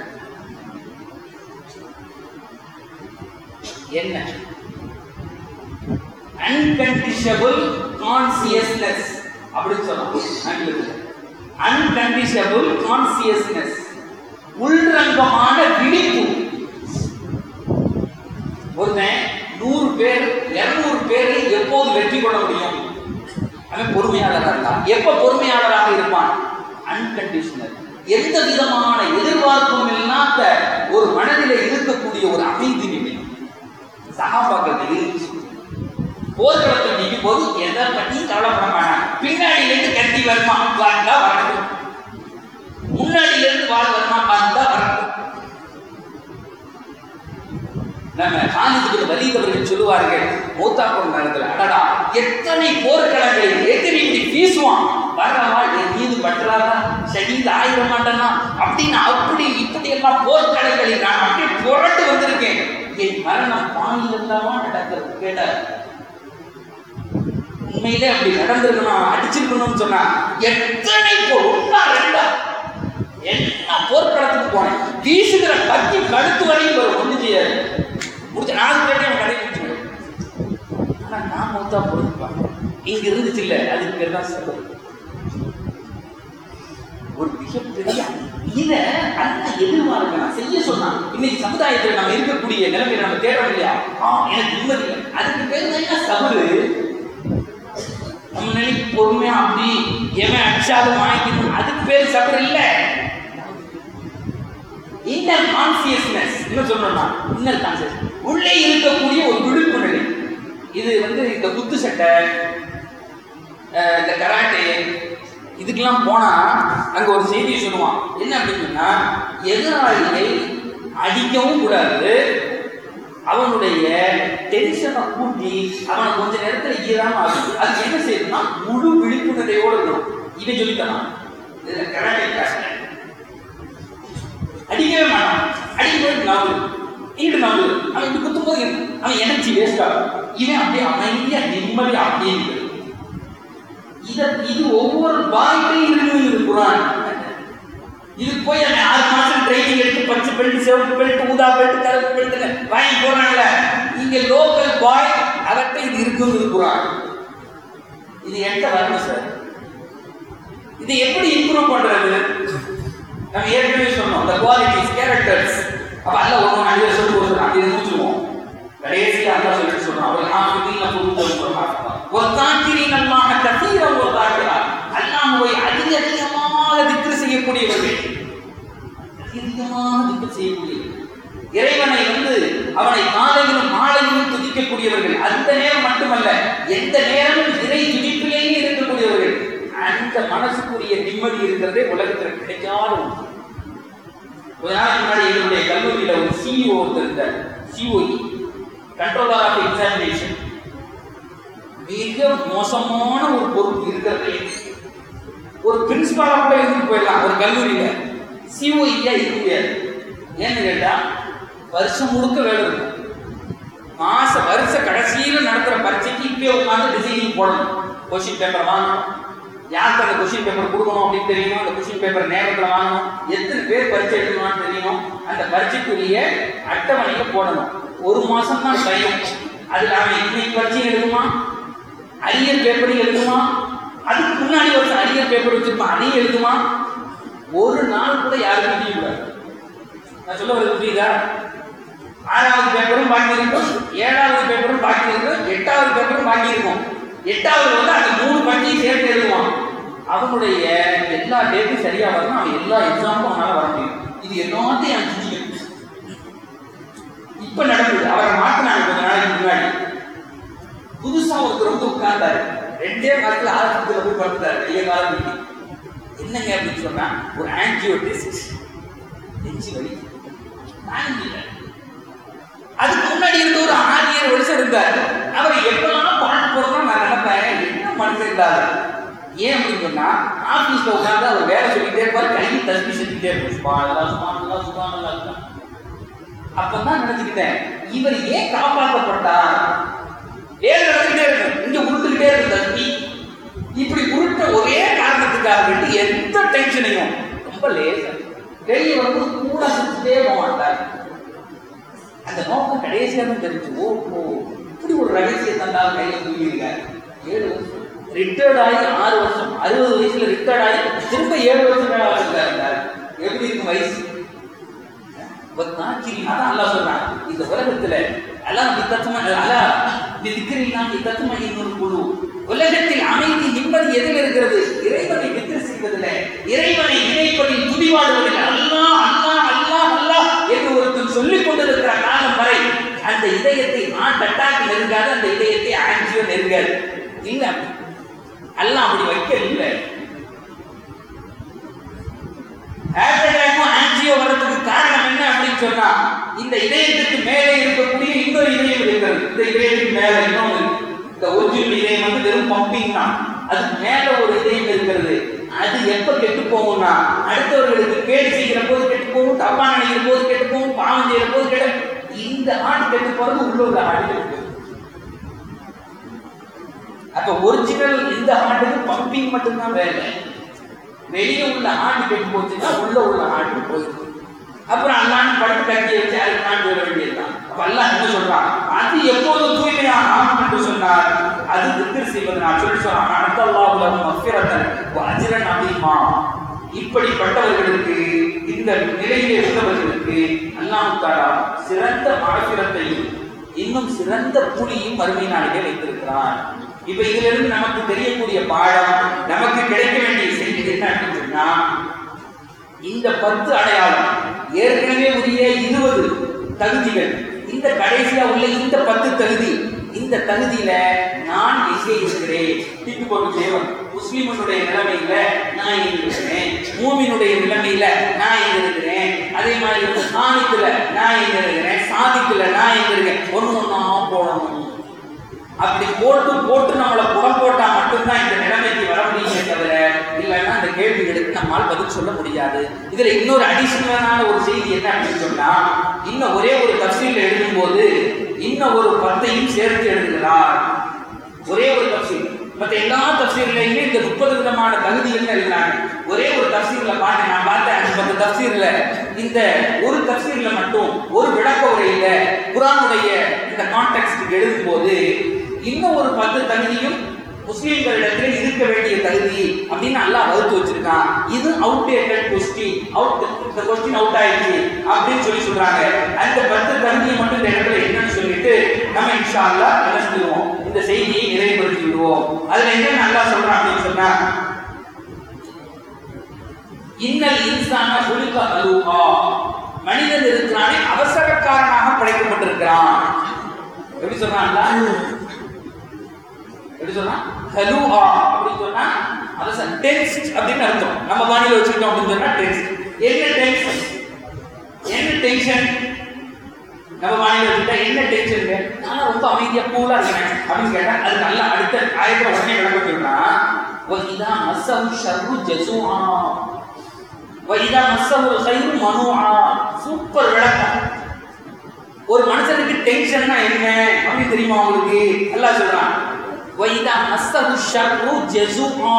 என்ன அன்கண்டிஷபிள் கான்சியஸ்னஸ் அப்படின்னு சொல்லலாம் ஆங்கிலத்தில் அன்கண்டிஷபிள் கான்சியஸ்னஸ் உள்ரங்கமான விழிப்பு ஒருத்தன் நூறு பேர் இருநூறு பேரை எப்போது வெற்றி கொள்ள முடியும் அவன் பொறுமையாளராக இருக்கான் எப்ப பொறுமையாளராக இருப்பான் அன்கண்டிஷனல் எந்த விதமான எதிர்பார்ப்பும் இல்லாத ஒரு மனதிலே இருக்கக்கூடிய ஒரு அமைதி நிலை சகாபாக்கள் இருந்துச்சு போர்க்களத்தை நிற்கும் போது எதை பற்றியும் கவலைப்பட மாட்டான் பின்னாடியில இருந்து கட்டி வருமா வந்தா வரட்டும் முன்னாடியில இருந்து வாழ் வருமா வந்தா வரட்டும் நம்ம காலேஜுக்கு வலிதவர்கள் சொல்லுவார்கள் மூத்தா போன நேரத்தில் அடடா எத்தனை போர்க்களங்களில் எத்தனை இப்படி வீசுவான் வரவா என் மீது பற்றாதா ஷஹீத் ஆயிட மாட்டேனா அப்படின்னு அப்படி இப்படி எல்லாம் போர்க்களங்களில் நான் அப்படியே புரண்டு வந்திருக்கேன் என் மரணம் பாணியில்லாம நடக்கிறது கேட்டார் உண்மையிலே அப்படி நடந்திருக்கணும் அடிச்சிருக்கணும்னு சொன்னா எத்தனை போர் ஒன்றா ரெண்டா என்ன போர்க்களத்துக்கு போனேன் வீசுகிற கத்தி கழுத்து வரையும் வரும் ஒண்ணு செய்யாது முடிச்ச நாலு பேரே அவன் கடை முடிச்சு ஆனா நான் மொத்தா பொறுப்பான் இங்க இருந்துச்சு இல்ல அதுக்கு பேர் தான் சபர் ஒரு மிகப்பெரிய இத அண்ணன் எதிர்பார்க்க நான் செய்ய சொன்னான் இன்னைக்கு சமுதாயத்துல நம்ம இருக்கக்கூடிய நிலைமையில நம்ம தேடுறோம் இல்லையா ஆ எனக்கு நிம்மதி இல்லை. அதுக்கு பேர் தான் சபரு நம்ம நினைக்கு பொறுமையா அப்படி எவன் அடிச்சாலும் வாங்கிக்கணும் அதுக்கு பேர் சபர் இல்லை இன்னர் கான்சியஸ்னஸ் என்ன சொல்லணும்னா இன்னர் கான்சியஸ் உள்ளே இருக்கக்கூடிய ஒரு விழிப்பு நிலை இது வந்து இந்த குத்து சட்டை அஹ் இந்த கராட்டே இதுக்கெல்லாம் போனா அங்க ஒரு செய்தியை சொல்லுவான் என்ன அப்படின்னா எதிராளியை அடிக்கவும் கூடாது அவனுடைய டென்ஷனை கூட்டி அவனை கொஞ்ச நேரத்துல ஈராம ஆகுது அது என்ன செய்யுதுன்னா முழு விழிப்புணர்வையோடு இருக்கணும் இதை சொல்லித்தரான் இதுல கராட்டே கிளாஸ் அடிக்கவே மாட்டான் அடிக்கும்போது நாவு இங்கிட்டு நாவு அவன் இப்படி குத்தும் போது அவன் எனர்ஜி வேஸ்ட் ஆகும் இவன் அப்படியே அமைதியா நிம்மதியா அப்படியே இருக்கு இத இது ஒவ்வொரு பாய்ட்டையும் இருக்குன்னு குரான் இது போய் அவன் ஆறு மாசம் ட்ரைனிங் எடுத்து பச்சை பெல்ட் சிவப்பு பெல்ட் ஊதா பெல்ட் கருப்பு பெல்ட் வாங்கி போறாங்கல்ல இங்க லோக்கல் பாய் அவர்கிட்ட இது இருக்குன்னு குரான் இது எட்ட வரணும் சார் இதை எப்படி இம்ப்ரூவ் பண்றது நம்ம ஏற்கனவே சொன்னோம் the qualities characters அப்ப அல்ல ஒண்ணு அடிய சொல்லி கொடுக்குறோம் அப்படி முடிச்சுவோம் கடைசியா அல்லா சொல்லிட்டு சொல்றோம் அவள் ஆஃபிதீன புருத்தம் ஒரு காத்திரின் அல்லாஹ் கதீரம் ஒரு காத்திரா அல்லாஹ்வை அதிக அதிகமாக திக்ரு செய்யக்கூடியவர்கள் அதிகமாக திக்ரு செய்யக்கூடியவர்கள் இறைவனை வந்து அவனை காலையிலும் மாலையிலும் துதிக்கக்கூடியவர்கள் அந்த நேரம் மட்டுமல்ல எந்த நேரமும் இறை துதிப்பிலேயே இருக்கக்கூடியவர்கள் அந்த மனசுக்குரிய நிம்மதி இருக்கிறதே உலகத்தில் கிடைக்காத ஒன்று கொஞ்ச நாளைக்கு முன்னாடி எங்களுடைய கல்லூரியில ஒரு சிஇஓ ஒருத்தர் இருந்தார் சிஓஇ கண்ட்ரோலர் ஆஃப் எக்ஸாமினேஷன் மிக மோசமான ஒரு பொறுப்பு இருக்கிறது ஒரு பிரின்சிபாலா கூட இருந்துட்டு போயிடலாம் ஒரு கல்லூரியில சிஓஇயா இருக்க முடியாது ஏன்னு கேட்டா வருஷம் முழுக்க வேலை இருக்கும் மாச வருஷ கடைசியில நடத்துற பரீட்சைக்கு இப்பயே உட்காந்து டிசைனிங் போடணும் கொஸ்டின் பேப்பர் வாங்கணும் யாருக்கு அந்த கொஸ்டின் பேப்பர் கொடுக்கணும் அப்படின்னு தெரியணும் அந்த கொஸ்டின் பேப்பர் நேரத்தில் வாங்கணும் எத்தனை பேர் பரீட்சை எழுதணும்னு தெரியணும் அந்த பரீட்சைக்குரிய அட்டவணையை போடணும் ஒரு மாசம் தான் டைம் அதுல அவன் இன்னைக்கு பரீட்சை எழுதுமா அரியர் பேப்பரையும் எழுதுமா அதுக்கு முன்னாடி ஒரு அரியர் பேப்பர் வச்சிருப்பான் அதையும் எழுதுமா ஒரு நாள் கூட யாருக்கும் லீவ் கூடாது நான் சொல்ல வருது புரியுதா ஆறாவது பேப்பரும் பாக்கி இருக்கும் ஏழாவது பேப்பரும் பாக்கி இருக்கும் எட்டாவது பேப்பரும் பாக்கி இருக்கும் எட்டாவது வந்து அந்த மூணு பட்டியும் சேர்த்து எழுதுவான் அவனுடைய எல்லா டேட்டும் சரியா வரணும் அவன் எல்லா எக்ஸாமுக்கும் அவனால வர முடியும் இது எல்லாத்தையும் அவன் செஞ்சுக்கணும் இப்ப நடக்குது அவரை மாத்தினாங்க கொஞ்ச நாளைக்கு முன்னாடி புதுசா ஒருத்தர் வந்து உட்கார்ந்தாரு ரெண்டே காலத்துல ஆரம்பத்துல போய் படுத்தாரு கைய காலம் நீட்டி என்னங்க அப்படின்னு சொன்னா ஒரு ஆன்ஜியோ டெஸ்ட் நெஞ்சு வலி தாங்க முடியல அதுக்கு முன்னாடி இருந்த ஒரு ஆறு ஏழு வருஷம் இருந்தார் அவர் எப்பெல்லாம் பாட்டு போடுறோம் நான் நினைப்பேன் என்ன மனுஷன் இல்லாத ஏன் அப்படின்னு சொன்னா ஆபீஸ்ல உட்கார்ந்து அவர் வேலை சொல்லிட்டே இருப்பார் கையை தஸ்பி செஞ்சுட்டே இருப்பார் சுபானல்லா சுபானல்லா சுபானல்லா அப்பதான் நினைச்சுக்கிட்டேன் இவர் ஏன் காப்பாற்றப்பட்டார் வேலை நடந்துகிட்டே இருக்கும் இங்க உருட்டுக்கிட்டே இருக்கு தஸ்பி இப்படி உருட்ட ஒரே காரணத்துக்காக வேண்டி எந்த டென்ஷனையும் ரொம்ப லேசா வெளியே வந்து கூட சுத்திட்டே போக மாட்டார் அந்த நோக்கம் கடைசியாக தான் தெரிஞ்சு ஓஹோ இப்படி ஒரு ரகசிய தந்தால் கையில் தூங்கியிருக்காரு ஏழு வருஷம் ரிட்டையர்ட் ஆகி ஆறு வருஷம் அறுபது வயசுல ரிட்டையர்ட் ஆகி திரும்ப ஏழு வருஷம் மேல வாழ்ந்தாரு எப்படி இருக்கும் வயசு அதான் அல்லாஹ் சொல்றான் இந்த உலகத்துல அல்லாஹ் வித்தத்தமா அல்லா விதிக்கிறீங்களா வித்தத்தமா இன்னொரு குழு உலகத்தில் அமைதி நிம்மதி எதில் இருக்கிறது இறைவனை வித்திர செய்வதில்லை இறைவனை நினைப்பதில் துதிவாடுவதில் அல்லாஹ் அல்லாஹ் அல்லாஹ் அல்லாஹ் என்று ஒருத்தன் சொல்லிக் கொண்டிருக்கிற காலம் வரை அந்த இதயத்தை ஹார்ட் அட்டாக் நெருங்காது அந்த இதயத்தை ஆன்ஜியோ நெருங்காது இல்ல அல்லாஹ் அப்படி வைக்க இல்லை ஹார்ட் அட்டாக்கும் ஆன்ஜியோ வர்றதுக்கு காரணம் என்ன அப்படின்னு சொன்னா இந்த இதயத்துக்கு மேலே இருக்கக்கூடிய இன்னொரு இதயம் இருக்கிறது இந்த இதயத்துக்கு மேல இன்னொன்று இருக்கு. இந்த ஒரிஜினல் இதயம் வந்து வெறும் பம்பிங் தான் அதுக்கு மேல ஒரு இதயம் இருக்கிறது அது எப்ப கெட்டு போகும்னா அடுத்தவர்களுக்கு கேடு செய்கிற போது கெட்டு போகும் தப்பா நினைக்கிற போது கெட்டு போகும் பாவம் செய்கிற போது கெட்டு இந்த ஆடு கெட்டு போறது உள்ள உள்ள ஆடு கெட்டு போகும். அப்ப ஒரிஜினல் இந்த ஆட்டுக்கு பம்பிங் மட்டும்தான் வேலை வெளியே உள்ள ஆண்டு கெட்டு போச்சுன்னா உள்ள உள்ள ஆண்டு போயிடும் அப்புறம் அல்லான்னு படுத்து கட்டி வச்சு அதுக்கு நான் சொல்ல வேண்டியதுதான் அப்ப அல்லாஹ் என்ன சொல்றான் அது எப்போது தூய்மையாக ஆகும் என்று சொன்னார் அது திக்கர் செய்வது நான் சொல்லி சொன்னான் அனத்தல்லாஹு மஃபிரத்தன் அஜிரன் அதிகமா இப்படிப்பட்டவர்களுக்கு இந்த நிலையிலே உள்ளவர்களுக்கு அல்லாஹ் தாலா சிறந்த மகபிரத்தையும் இன்னும் சிறந்த கூலியும் மறுமை நாளிலே வைத்திருக்கிறான் இப்ப இதுல இருந்து நமக்கு தெரியக்கூடிய பாடம் நமக்கு கிடைக்க வேண்டிய செய்தி என்ன அப்படின்னு சொன்னா இந்த பத்து அடையாளம் ஏற்கனவே உரிய இருபது தகுதிகள் இந்த கடைசியா உள்ள இந்த பத்து தகுதி இந்த தகுதியில நான் எங்கே இருக்கிறேன் திட்டு போட்டு தேவன் முஸ்லிமனுடைய நிலைமையில நான் எங்க இருக்கிறேன் மூமினுடைய நிலைமையில நான் எங்க இருக்கிறேன் அதே மாதிரி ஆணித்துல நான் எங்க இருக்கிறேன் சாதிக்கல நான் எங்க இருக்கேன் ஒண்ணு ஒண்ணா போடணும் அப்படி போட்டு போட்டு நம்மளை புறம் போட்டா மட்டும்தான் இந்த நிலைமைக்கு வர முடியுமே தவிர இல்லைன்னா அந்த கேள்விகளுக்கு நம்மால் பதில் சொல்ல முடியாது இதுல இன்னொரு அடிஷனலான ஒரு செய்தி என்ன அப்படின்னு சொன்னா இன்னும் ஒரே ஒரு தப்சீல் எழுதும்போது இன்னும் ஒரு பத்தையும் சேர்த்து எழுதுகிறார் ஒரே ஒரு தப்சீல் மற்ற எல்லா தப்சீர்லையுமே இந்த முப்பது விதமான தகுதிகள் எழுதுறாங்க ஒரே ஒரு தப்சீர்ல பார்த்தேன் நான் பார்த்தேன் அஞ்சு பத்து தப்சீர்ல இந்த ஒரு தப்சீர்ல மட்டும் ஒரு விளக்க உரையில குரானுடைய இந்த கான்டெக்ட் எழுதும்போது இன்னும் ஒரு பத்து தகுதியும் முஸ்லீம்களிடத்தில் இருக்க வேண்டிய தகுதி அப்படின்னு அல்லாஹ் வகுத்து வச்சிருக்கான் இது அவுடேட்டட் கொஸ்டின் அவுட் இந்த கொஸ்டின் அவுட் ஆயிடுச்சு அப்படின்னு சொல்லி சொல்றாங்க அந்த பத்து தகுதியை மட்டும் இந்த இடத்துல என்னன்னு சொல்லிட்டு நம்ம இன்ஷா அல்லாஹ் என்ன சொல்லுவோம் இந்த செய்தியை நிறைவுபடுத்தி விடுவோம் அதுல என்ன நல்லா சொல்றான் அப்படின்னு சொன்னா இன்னல் இன்சான குலிக அலூகா மனிதன் இருக்கிறானே அவசரக்காரனாக படைக்கப்பட்டிருக்கிறான் எப்படி சொல்றான்ல எப்படி சொல்றான் ஹலூஹா அப்படின்னு சொன்னா அவசரம் டென்ஸ் அப்படின்னு அர்த்தம் நம்ம பாணியில வச்சுக்கிட்டோம் அப்படின்னு சொன்னா டென்ஸ் என்ன டென்ஸ் என்ன டென்ஷன் நம்ம வாங்கி வச்சுட்டா என்ன டென்ஷன் நான் ரொம்ப அமைதியா கூலா இருக்கேன் அப்படின்னு கேட்டா அது நல்லா அடுத்த ஆயிரத்தி உடனே விளக்கம் சொல்றான் وَإِذَا مَسَّهُ الشَّرُّ جَزُوعًا وَإِذَا مَسَّهُ الْخَيْرُ مَنُوعًا சூப்பர் விளக்கம் ஒரு மனுஷனுக்கு டென்ஷன்னா என்ன அப்படின்னு தெரியுமா உங்களுக்கு அல்லாஹ் சொல்றான் وَإِذَا مَسَّهُ الشَّرُّ جَزُوعًا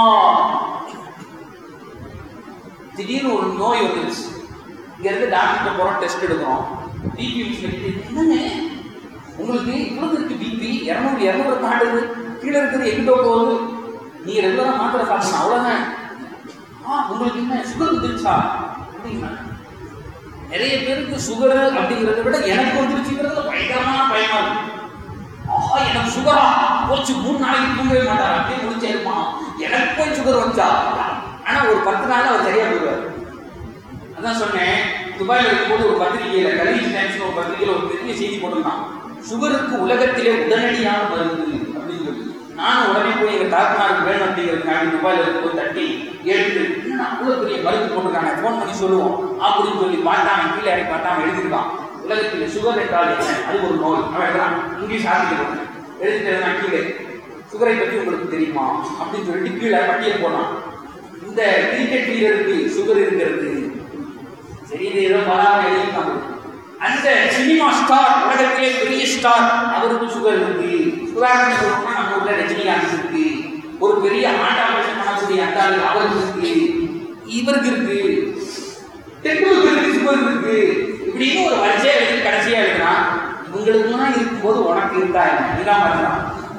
திடீர்னு ஒரு நோய் வந்துருச்சு இங்க இருந்து டாக்டர் போறோம் டெஸ்ட் எடுக்கிறோம் பிபி மிஷின் என்னங்க உங்களுக்கு இவ்வளவு இருக்கு பிபி இரநூறு இரநூறு தாண்டுது கீழே இருக்கிறது எங்கிட்ட போகுது நீங்க ரெகுலரா மாத்திரை சாப்பிடணும் அவ்வளவுதான் ஆ உங்களுக்கு என்ன சுகர் வந்துருச்சா அப்படின்னா நிறைய பேருக்கு சுகர் அப்படிங்கிறத விட எனக்கு வந்துருச்சுங்கிறது பயங்கரமான பயமா இருக்கு ஆஹா எனக்கு சுகரா போச்சு மூணு நாளைக்கு தூங்கவே மாட்டார் அப்படியே முடிச்சே இருப்பான் எனக்கு போய் சுகர் வந்துச்சா ஆனா ஒரு பத்து நாள் அவர் சரியா போயிடுவார் அதான் சொன்னேன் துபாயில் இருக்கும்போது ஒரு பத்திரிகையில கல்வி டைம்ஸ் ஒரு பத்திரிகையில ஒரு பெரிய செய்தி போட்டிருந்தான் சுகருக்கு உலகத்திலே உடனடியான மருந்து அப்படின்னு சொல்லி நானும் உடனே போய் எங்க தாக்குமாருக்கு வேணும் அப்படிங்கிறதுக்காக துபாயில் இருக்கும்போது தட்டி எடுத்து என்ன அவ்வளவு பெரிய மருந்து போட்டிருக்காங்க ஃபோன் பண்ணி சொல்லுவோம் அப்படின்னு சொல்லி பார்த்தாங்க கீழே இறக்கி பார்த்தாம எழுதிருக்கான் உலகத்தில் சுகர் என்றால் என்ன அது ஒரு நோய் அவன் எழுதுறான் இங்கிலீஷ் ஆர்டிக்கல் எழுதிட்டு எழுதுனா கீழே சுகரை பற்றி உங்களுக்கு தெரியுமா அப்படின்னு சொல்லிட்டு கீழே பட்டியல் போனான் இந்த கிரிக்கெட் வீரருக்கு சுகர் இருக்கிறது சரி இது ஏதோ பலாம எழுதியிருக்காங்க அந்த சினிமா ஸ்டார் உலகத்திலே பெரிய ஸ்டார் அவருக்கு சுகர் இருக்கு உதாரணம் சொல்லணும்னா நம்ம ஊர்ல ரஜினிகாந்த் இருக்கு ஒரு பெரிய ஆண்டாபேஷன் பண்ணக்கூடிய அந்த ஆளு அவருக்கு இருக்கு இவருக்கு இருக்கு டெண்டுல்கருக்கு சுகர் இருக்கு இப்படின்னு ஒரு வரிசையா எழுதி கடைசியா எழுதுறான் இவங்களுக்குலாம் இருக்கும்போது உனக்கு இருந்தா என்ன இதான் மாதிரி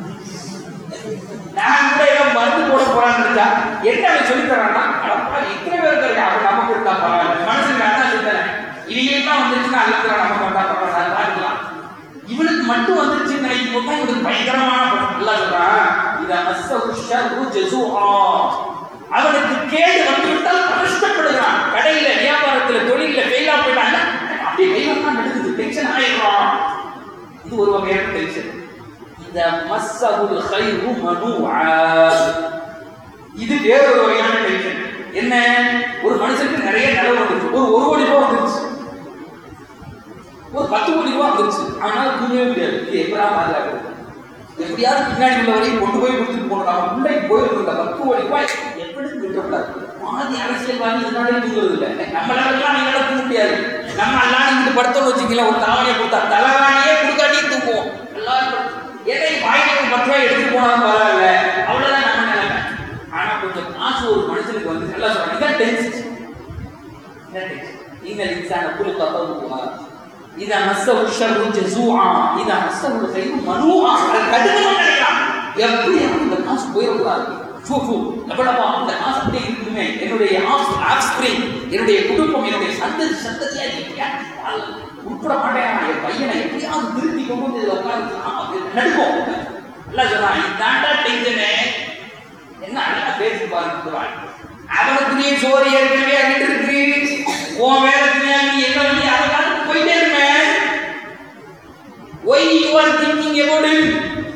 நான் கூட ஏதோ மருந்து போட போறான்னு இருந்தா என்ன அவன் சொல்லி தரான்னா அடப்பா இத்தனை பேர் இருக்காங்க அப்ப நமக்கு இருக்கா பரவாயில்ல மனசுக்கு அதான் சொல்லுறேன் இவங்களுக்குலாம் வந்துருச்சுன்னா அல்லத்துல நமக்கு வந்தா பரவாயில்ல பார்க்கலாம் இவனுக்கு மட்டும் வந்துருச்சுன்னு நினைக்கும் போது தான் இவனுக்கு பயங்கரமான படம் நல்லா சொல்றான் இத மஸ்ஸ உஷரு ஜஸூஆ அவனுக்கு கேடு வந்துவிட்டால் கஷ்டப்படுகிறான் கடையில வியாபாரத்துல தொழில ஃபெயிலா போயிட்டாங்க அப்படியே கைவெல்லாம் நடக்குது டென்ஷன் ஆயிடுறான் இது ஒரு வகையான டென்ஷன் இந்த மஸ்ஸகுல் கைரு மனுஆ இது வேற ஒரு வகையான டென்ஷன் என்ன ஒரு மனுஷனுக்கு நிறைய நிலவு வந்துருச்சு ஒரு ஒரு கோடி ரூபாய் வந்துருச்சு ஒரு பத்து கோடி ரூபாய் வந்துருச்சு அவனால தூங்கவே முடியாது இது எப்படா பாதுகாக்கிறது எப்படியாவது பின்னாடி உள்ள வரையும் கொண்டு போய் கொடுத்துட்டு போகணும் நம்ம பிள்ளை போயிருந்த பத்து கோடி ரூபாய் எப்படி விட்டுறக்கூடாது பாதி அரசியல்வாதி இதனாலே தூங்குறது இல்லை நம்மளால நீங்க தூங்க முடியாது நம்ம எல்லாம் நீங்க படுத்தோம்னு வச்சுக்கல ஒரு தலைவாணியை கொடுத்தா தலைவாணியே கொடுக்காட்டியும் தூங்குவோம் எல்லாரும் படுத்து- எதை வாயில ஒரு பத்து ரூபாய் எடுத்துட்டு போனாலும் பரவாயில்ல அவ்வளவுதான் நம்ம நிலைமை ஆனா கொஞ்சம் காசு ஒரு மனுஷனுக்கு வந்து நல்லா சொல்றாங்க இதான் டென்ஷன் இதான் டென்ஷன் இந்த இன்சான குழு தப்பா إذا مسه الشر جزوعا إذا مسه الخير منوعا கடுமையா நினைக்கிறான் எப்படி அந்த காசு போயிடக்கூடாது ஃபு ஃபு எப்படப்பா அந்த காசு அப்படியே இருக்குமே என்னுடைய ஆஃப்ஸ்பிரிங் என்னுடைய குடும்பம் என்னுடைய சந்ததி சந்ததியா எப்படியா உட்பட மாட்டேன் என் பையனை எப்படியாவது திருத்தி கொண்டு வந்து இதில் உட்காந்து நடுக்கும் நல்லா சொல்றான் இதாண்டா டென்ஷனு என்ன அழகா பேசி பாருங்க அவனுக்கு நீ சோறு ஏற்கனவே அங்கிட்டு இருக்கு உன் வேலை தெரியாது நீ என்ன வழி அதை பார்த்து போயிட்டே இருப்பேன் why you are thinking about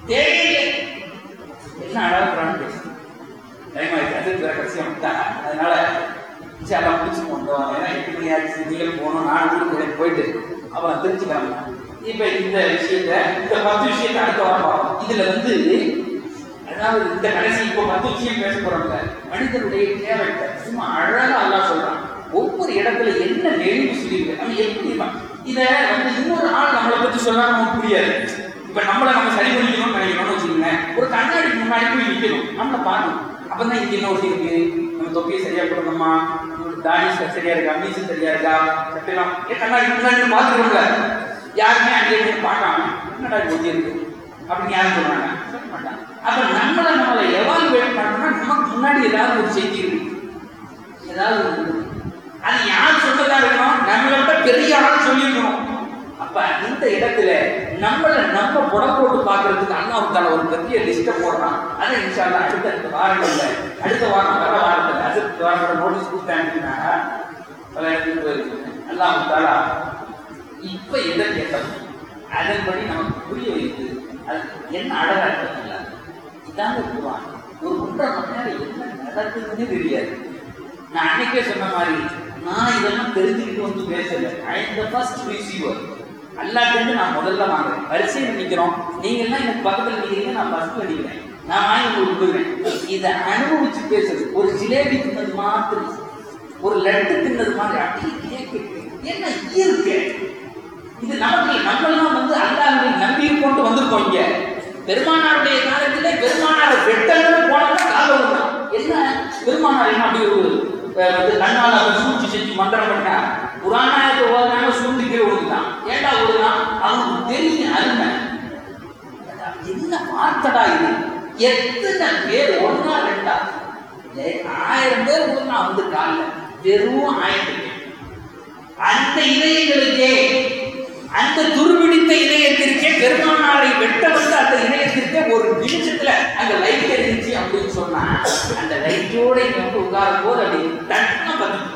தேவையில்லை என்ன அழகான பேசணும் டைம் ஆயிடுச்சு அது வேற கடைசியாக விட்டாங்க அதனால சரி எல்லாம் பிடிச்சி கொண்டோம் ஏன்னா எட்டு மணி ஆச்சு நீங்கள் போகணும் நான் வீட்டுக்கு போயிட்டு அப்புறம் தெரிஞ்சுக்காம இப்போ இந்த விஷயத்த இந்த பத்து விஷயத்தை அடுத்த வாரம் பார்ப்போம் இதுல வந்து அதாவது இந்த கடைசி இப்போ பத்து விஷயம் பேச போறோம்ல மனிதனுடைய தேவைட்ட சும்மா அழகா அல்லாஹ் சொல்றான் ஒவ்வொரு இடத்துல என்ன நெளிவு சொல்லியிருக்கு அவன் எப்படி இருப்பான் இதை வந்து இன்னொரு ஆள் நம்மளை பத்தி சொன்னா நமக்கு புரியாது இப்ப நம்மள நம்ம சரி பண்ணிக்கணும்னு நினைக்கணும்னு வச்சுக்கோங்களேன் ஒரு கண்ணாடிக்கு முன்னாடி போய் நிக்கணும் நம்மள பார்க்கணும் அப்பதான் இங்க என்ன ஒட்டி இருக்கு நம்ம தொப்பியை சரியா போடணுமா நம்ம தாடி ச- சரியா இருக்கா மீசு சரியா இருக்கா சட்டெல்லாம் ஏன் கண்ணாடி முன்னாடி பாத்துக்கிறோம்ல யாருமே அங்கே போய் பார்க்காம கண்ணாடி ஒட்டி இருக்கு அப்படின்னு யாரும் சொல்றாங்க சொல்ல மாட்டாங்க அப்ப நம்மள நம்மளை எவாலுவேட் பண்ணணும்னா நமக்கு முன்னாடி ஏதாவது ஒரு செய்தி இருக்கு ஏதாவது ஒரு இது. அது யார் சொல்றதா இருக்கணும் நம்மளை விட பெரிய ஆள் சொல்லியிருக்கணும் அப்ப இந்த இடத்துல நம்மள நம்ம புடம் போட்டு பார்க்கறதுக்கு அண்ணாவுக்கான ஒரு பெரிய லிஸ்ட்டை போடுறான் அதை இன்ஷால்லா அடுத்த அடுத்த வாரங்கள்ல அடுத்த வாரம் வர வாரத்தில் அடுத்த வாரத்தோட நோட்டீஸ் கொடுத்தாங்கன்னா பல இடத்துக்கு போயிருக்கு அல்லாஹ் தாலா இப்ப எதை கேட்டோம் அதன்படி நமக்கு புரிய வைத்து அது என்ன அழகா இருக்கிறதுல இதாங்க குருவான் ஒரு ஒன்றரை மணி நேரம் என்ன நடக்குதுன்னு தெரியாது நான் அன்னைக்கே சொன்ன மாதிரி நான் இதெல்லாம் தெரிஞ்சுக்கிட்டு வந்து பேசல I am the first receiver எல்லாத்துலேருந்து நான் முதல்ல வாங்குறேன் வரிசையில் நிற்கிறோம் நீங்கள்லாம் எனக்கு பக்கத்தில் நிற்கிறீங்க நான் ஃபர்ஸ்ட்ல நிற்கிறேன் நான் வாங்கி உங்களுக்கு கொடுக்குறேன் இதை அனுபவிச்சு பேசுறது ஒரு ஜிலேபி தின்னது மாத்திரம் ஒரு லட்டு தின்னது மாதிரி அப்படியே கேட்குது என்ன இயற்கை இது நமக்கு நம்மெல்லாம் வந்து அல்லாஹ்வை நம்பி கொண்டு வந்திருக்கோம் இங்க பெருமானாருடைய காலத்திலே பெருமானார் வெட்டங்கள் போனதான் காலம் தான் என்ன பெருமானார் என்ன அப்படி ஒரு அஹ், வந்து கண்ணால் அவர் சூழ்ச்சி செஞ்சு மந்திரம் பண்ணா புராணாயத்தை ஓதுனாங்க சூழ்ந்து கீழே ஓடுதான் ஏண்டா ஓடுதான் அவனுக்கு தெரியும் அருமை என்ன வார்த்தடா இது எத்தனை பேர் ஒன்னா ரெண்டா இல்லை, ஆயிரம் பேர் ஒன்னா வந்து காலில் வெறும் ஆயிரம் பேர் அந்த இதயங்களுக்கே அந்த துருபிடித்த இதயத்திற்கே பெருமானாரை வெட்ட வந்த அந்த இதயத்திற்கே ஒரு நிமிஷத்துல அந்த லைட் எரிஞ்சிச்சு அப்படின்னு சொன்னா அந்த லைட்டோட இங்க வந்து உட்காரும் போது அப்படி டக்குன்னு பதில்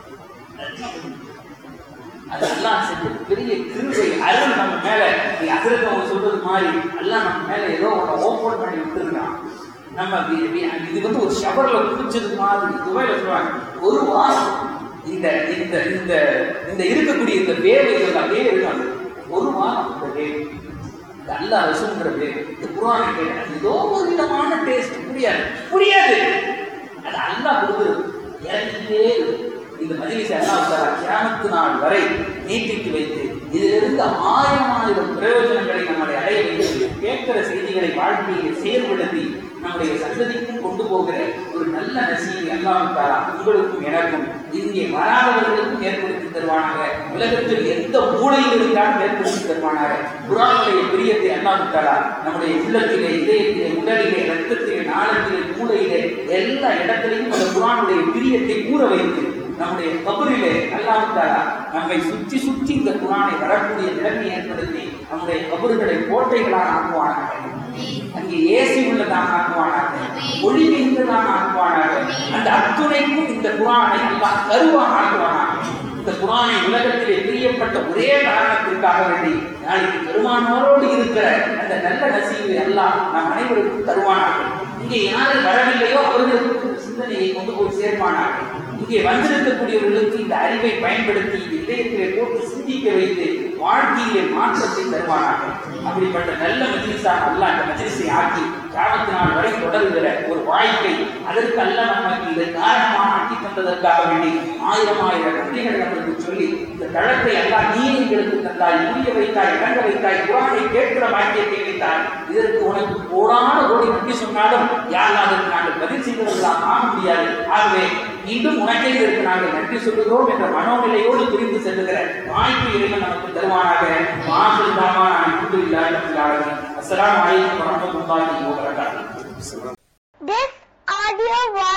அதெல்லாம் செஞ்ச பெரிய கிருபை அருள் நம்ம மேல நீ அதிரத்தை அவங்க சொல்றது மாதிரி எல்லாம் நம்ம மேல ஏதோ ஒன்று ஓப்பன் பண்ணி விட்டுருக்கான் நம்ம வி- வி- இது வந்து ஒரு ஷவர்ல குடிச்சது மாதிரி துவையில சொல்லுவாங்க ஒரு வாரம் இந்த இந்த இந்த இந்த இருக்கக்கூடிய இந்த வேவைகள் அப்படியே இருக்காது ஒரு வாரம் இந்த வேவை இந்த அல்லா ரசூங்கிற வேவு இந்த குரானை கேட்டேன் ஏதோ ஒரு விதமான டேஸ்ட் புரியாது புரியாது அது அல்லாஹ் கொடுக்குறது இறங்கிட்டே இருக்கு. இந்த மஜிலிஸ் அல்லாஹ் கியாமத்து நாள் வரை நீட்டித்து வைத்து இதிலிருந்து ஆயிரம் ஆயிரம் பிரயோஜனங்களை நம்மளை அடைய வைத்து கேட்கிற செய்திகளை வாழ்க்கையில் செயல்படுத்தி நம்முடைய சந்ததிக்கும் கொண்டு போகிற ஒரு நல்ல நசீதி அல்லாஹ் தாரா உங்களுக்கும் எனக்கும் இங்கே வராதவர்களுக்கும் ஏற்படுத்தி தருவானாக உலகத்தில் எந்த மூலையில் இருந்தாலும் ஏற்படுத்தி தருவானாக குரானுடைய பிரியத்தை அல்லாஹ் தாரா நம்முடைய உள்ளத்திலே இதயத்திலே உடலிலே ரத்தத்திலே நாளத்திலே மூளையிலே எல்லா இடத்திலையும் அந்த குரானுடைய பிரியத்தை கூற வைத்து நம்முடைய கபரிலே அல்லாஹ் தாலா நம்மை சுற்றி சுற்றி இந்த குரானை வரக்கூடிய நிலைமை ஏற்படுத்தி நம்முடைய கபறுகளை கோட்டைகளாக ஆக்குவானாக அங்கே ஏசி உள்ளதாக ஆக்குவானாக ஒளி மிகுந்ததாக ஆக்குவானாக அந்த அத்துணைக்கும் இந்த குரானை அல்லாஹ் கருவாக ஆக்குவானாக இந்த குரானை உலகத்திலே பிரியப்பட்ட ஒரே காரணத்திற்காக வேண்டி நாளைக்கு பெருமானோரோடு இருக்கிற அந்த நல்ல நசீவை அல்லாஹ் நம் அனைவருக்கும் தருவானாக இங்கே யாரு வரவில்லையோ அவர்களுக்கு சிந்தனையை கொண்டு போய் சேர்ப்பானாக இங்கே வந்திருக்கக்கூடியவர்களுக்கு இந்த அறிவை பயன்படுத்தி இந்த இதயத்திலே போட்டு சிந்திக்க வைத்து வாழ்க்கையிலே மாற்றத்தை தருவானாக அப்படிப்பட்ட நல்ல மஜிலிஸாக அல்ல அந்த மஜிலிஸை ஆக்கி கிராமத்து நாள் வரை தொடருகிற ஒரு வாழ்க்கை அதற்கு அல்ல நமக்கு இதை காரணமாக ஆக்கி தந்ததற்காக வேண்டி ஆயிரம் ஆயிரம் நன்றிகளை நம்மளுக்கு சொல்லி இந்த தளத்தை எல்லாம் நீ எங்களுக்கு தந்தாய் புரிய வைத்தாய் இறங்க வைத்தாய் குரானை கேட்கிற வாக்கியத்தை வைத்தாய் இதற்கு உனக்கு கோடான கோடி நன்றி சொன்னாலும் யாரும் அதற்கு நாங்கள் பதில் செய்தவர்களாக ஆக முடியாது ஆகவே மீண்டும் உனக்கே இதற்கு நாங்கள் நன்றி சொல்லுகிறோம் என்ற மனோநிலையோடு பிரிந்து செல்லுகிற வாய்ப்பு இறைவன் நமக்கு தருவானாக வாசல் தாமா அஸ்ஸலாமு அலைக்கும் வரஹ்மத்துல்லாஹி வபரகாத்துஹு This audio was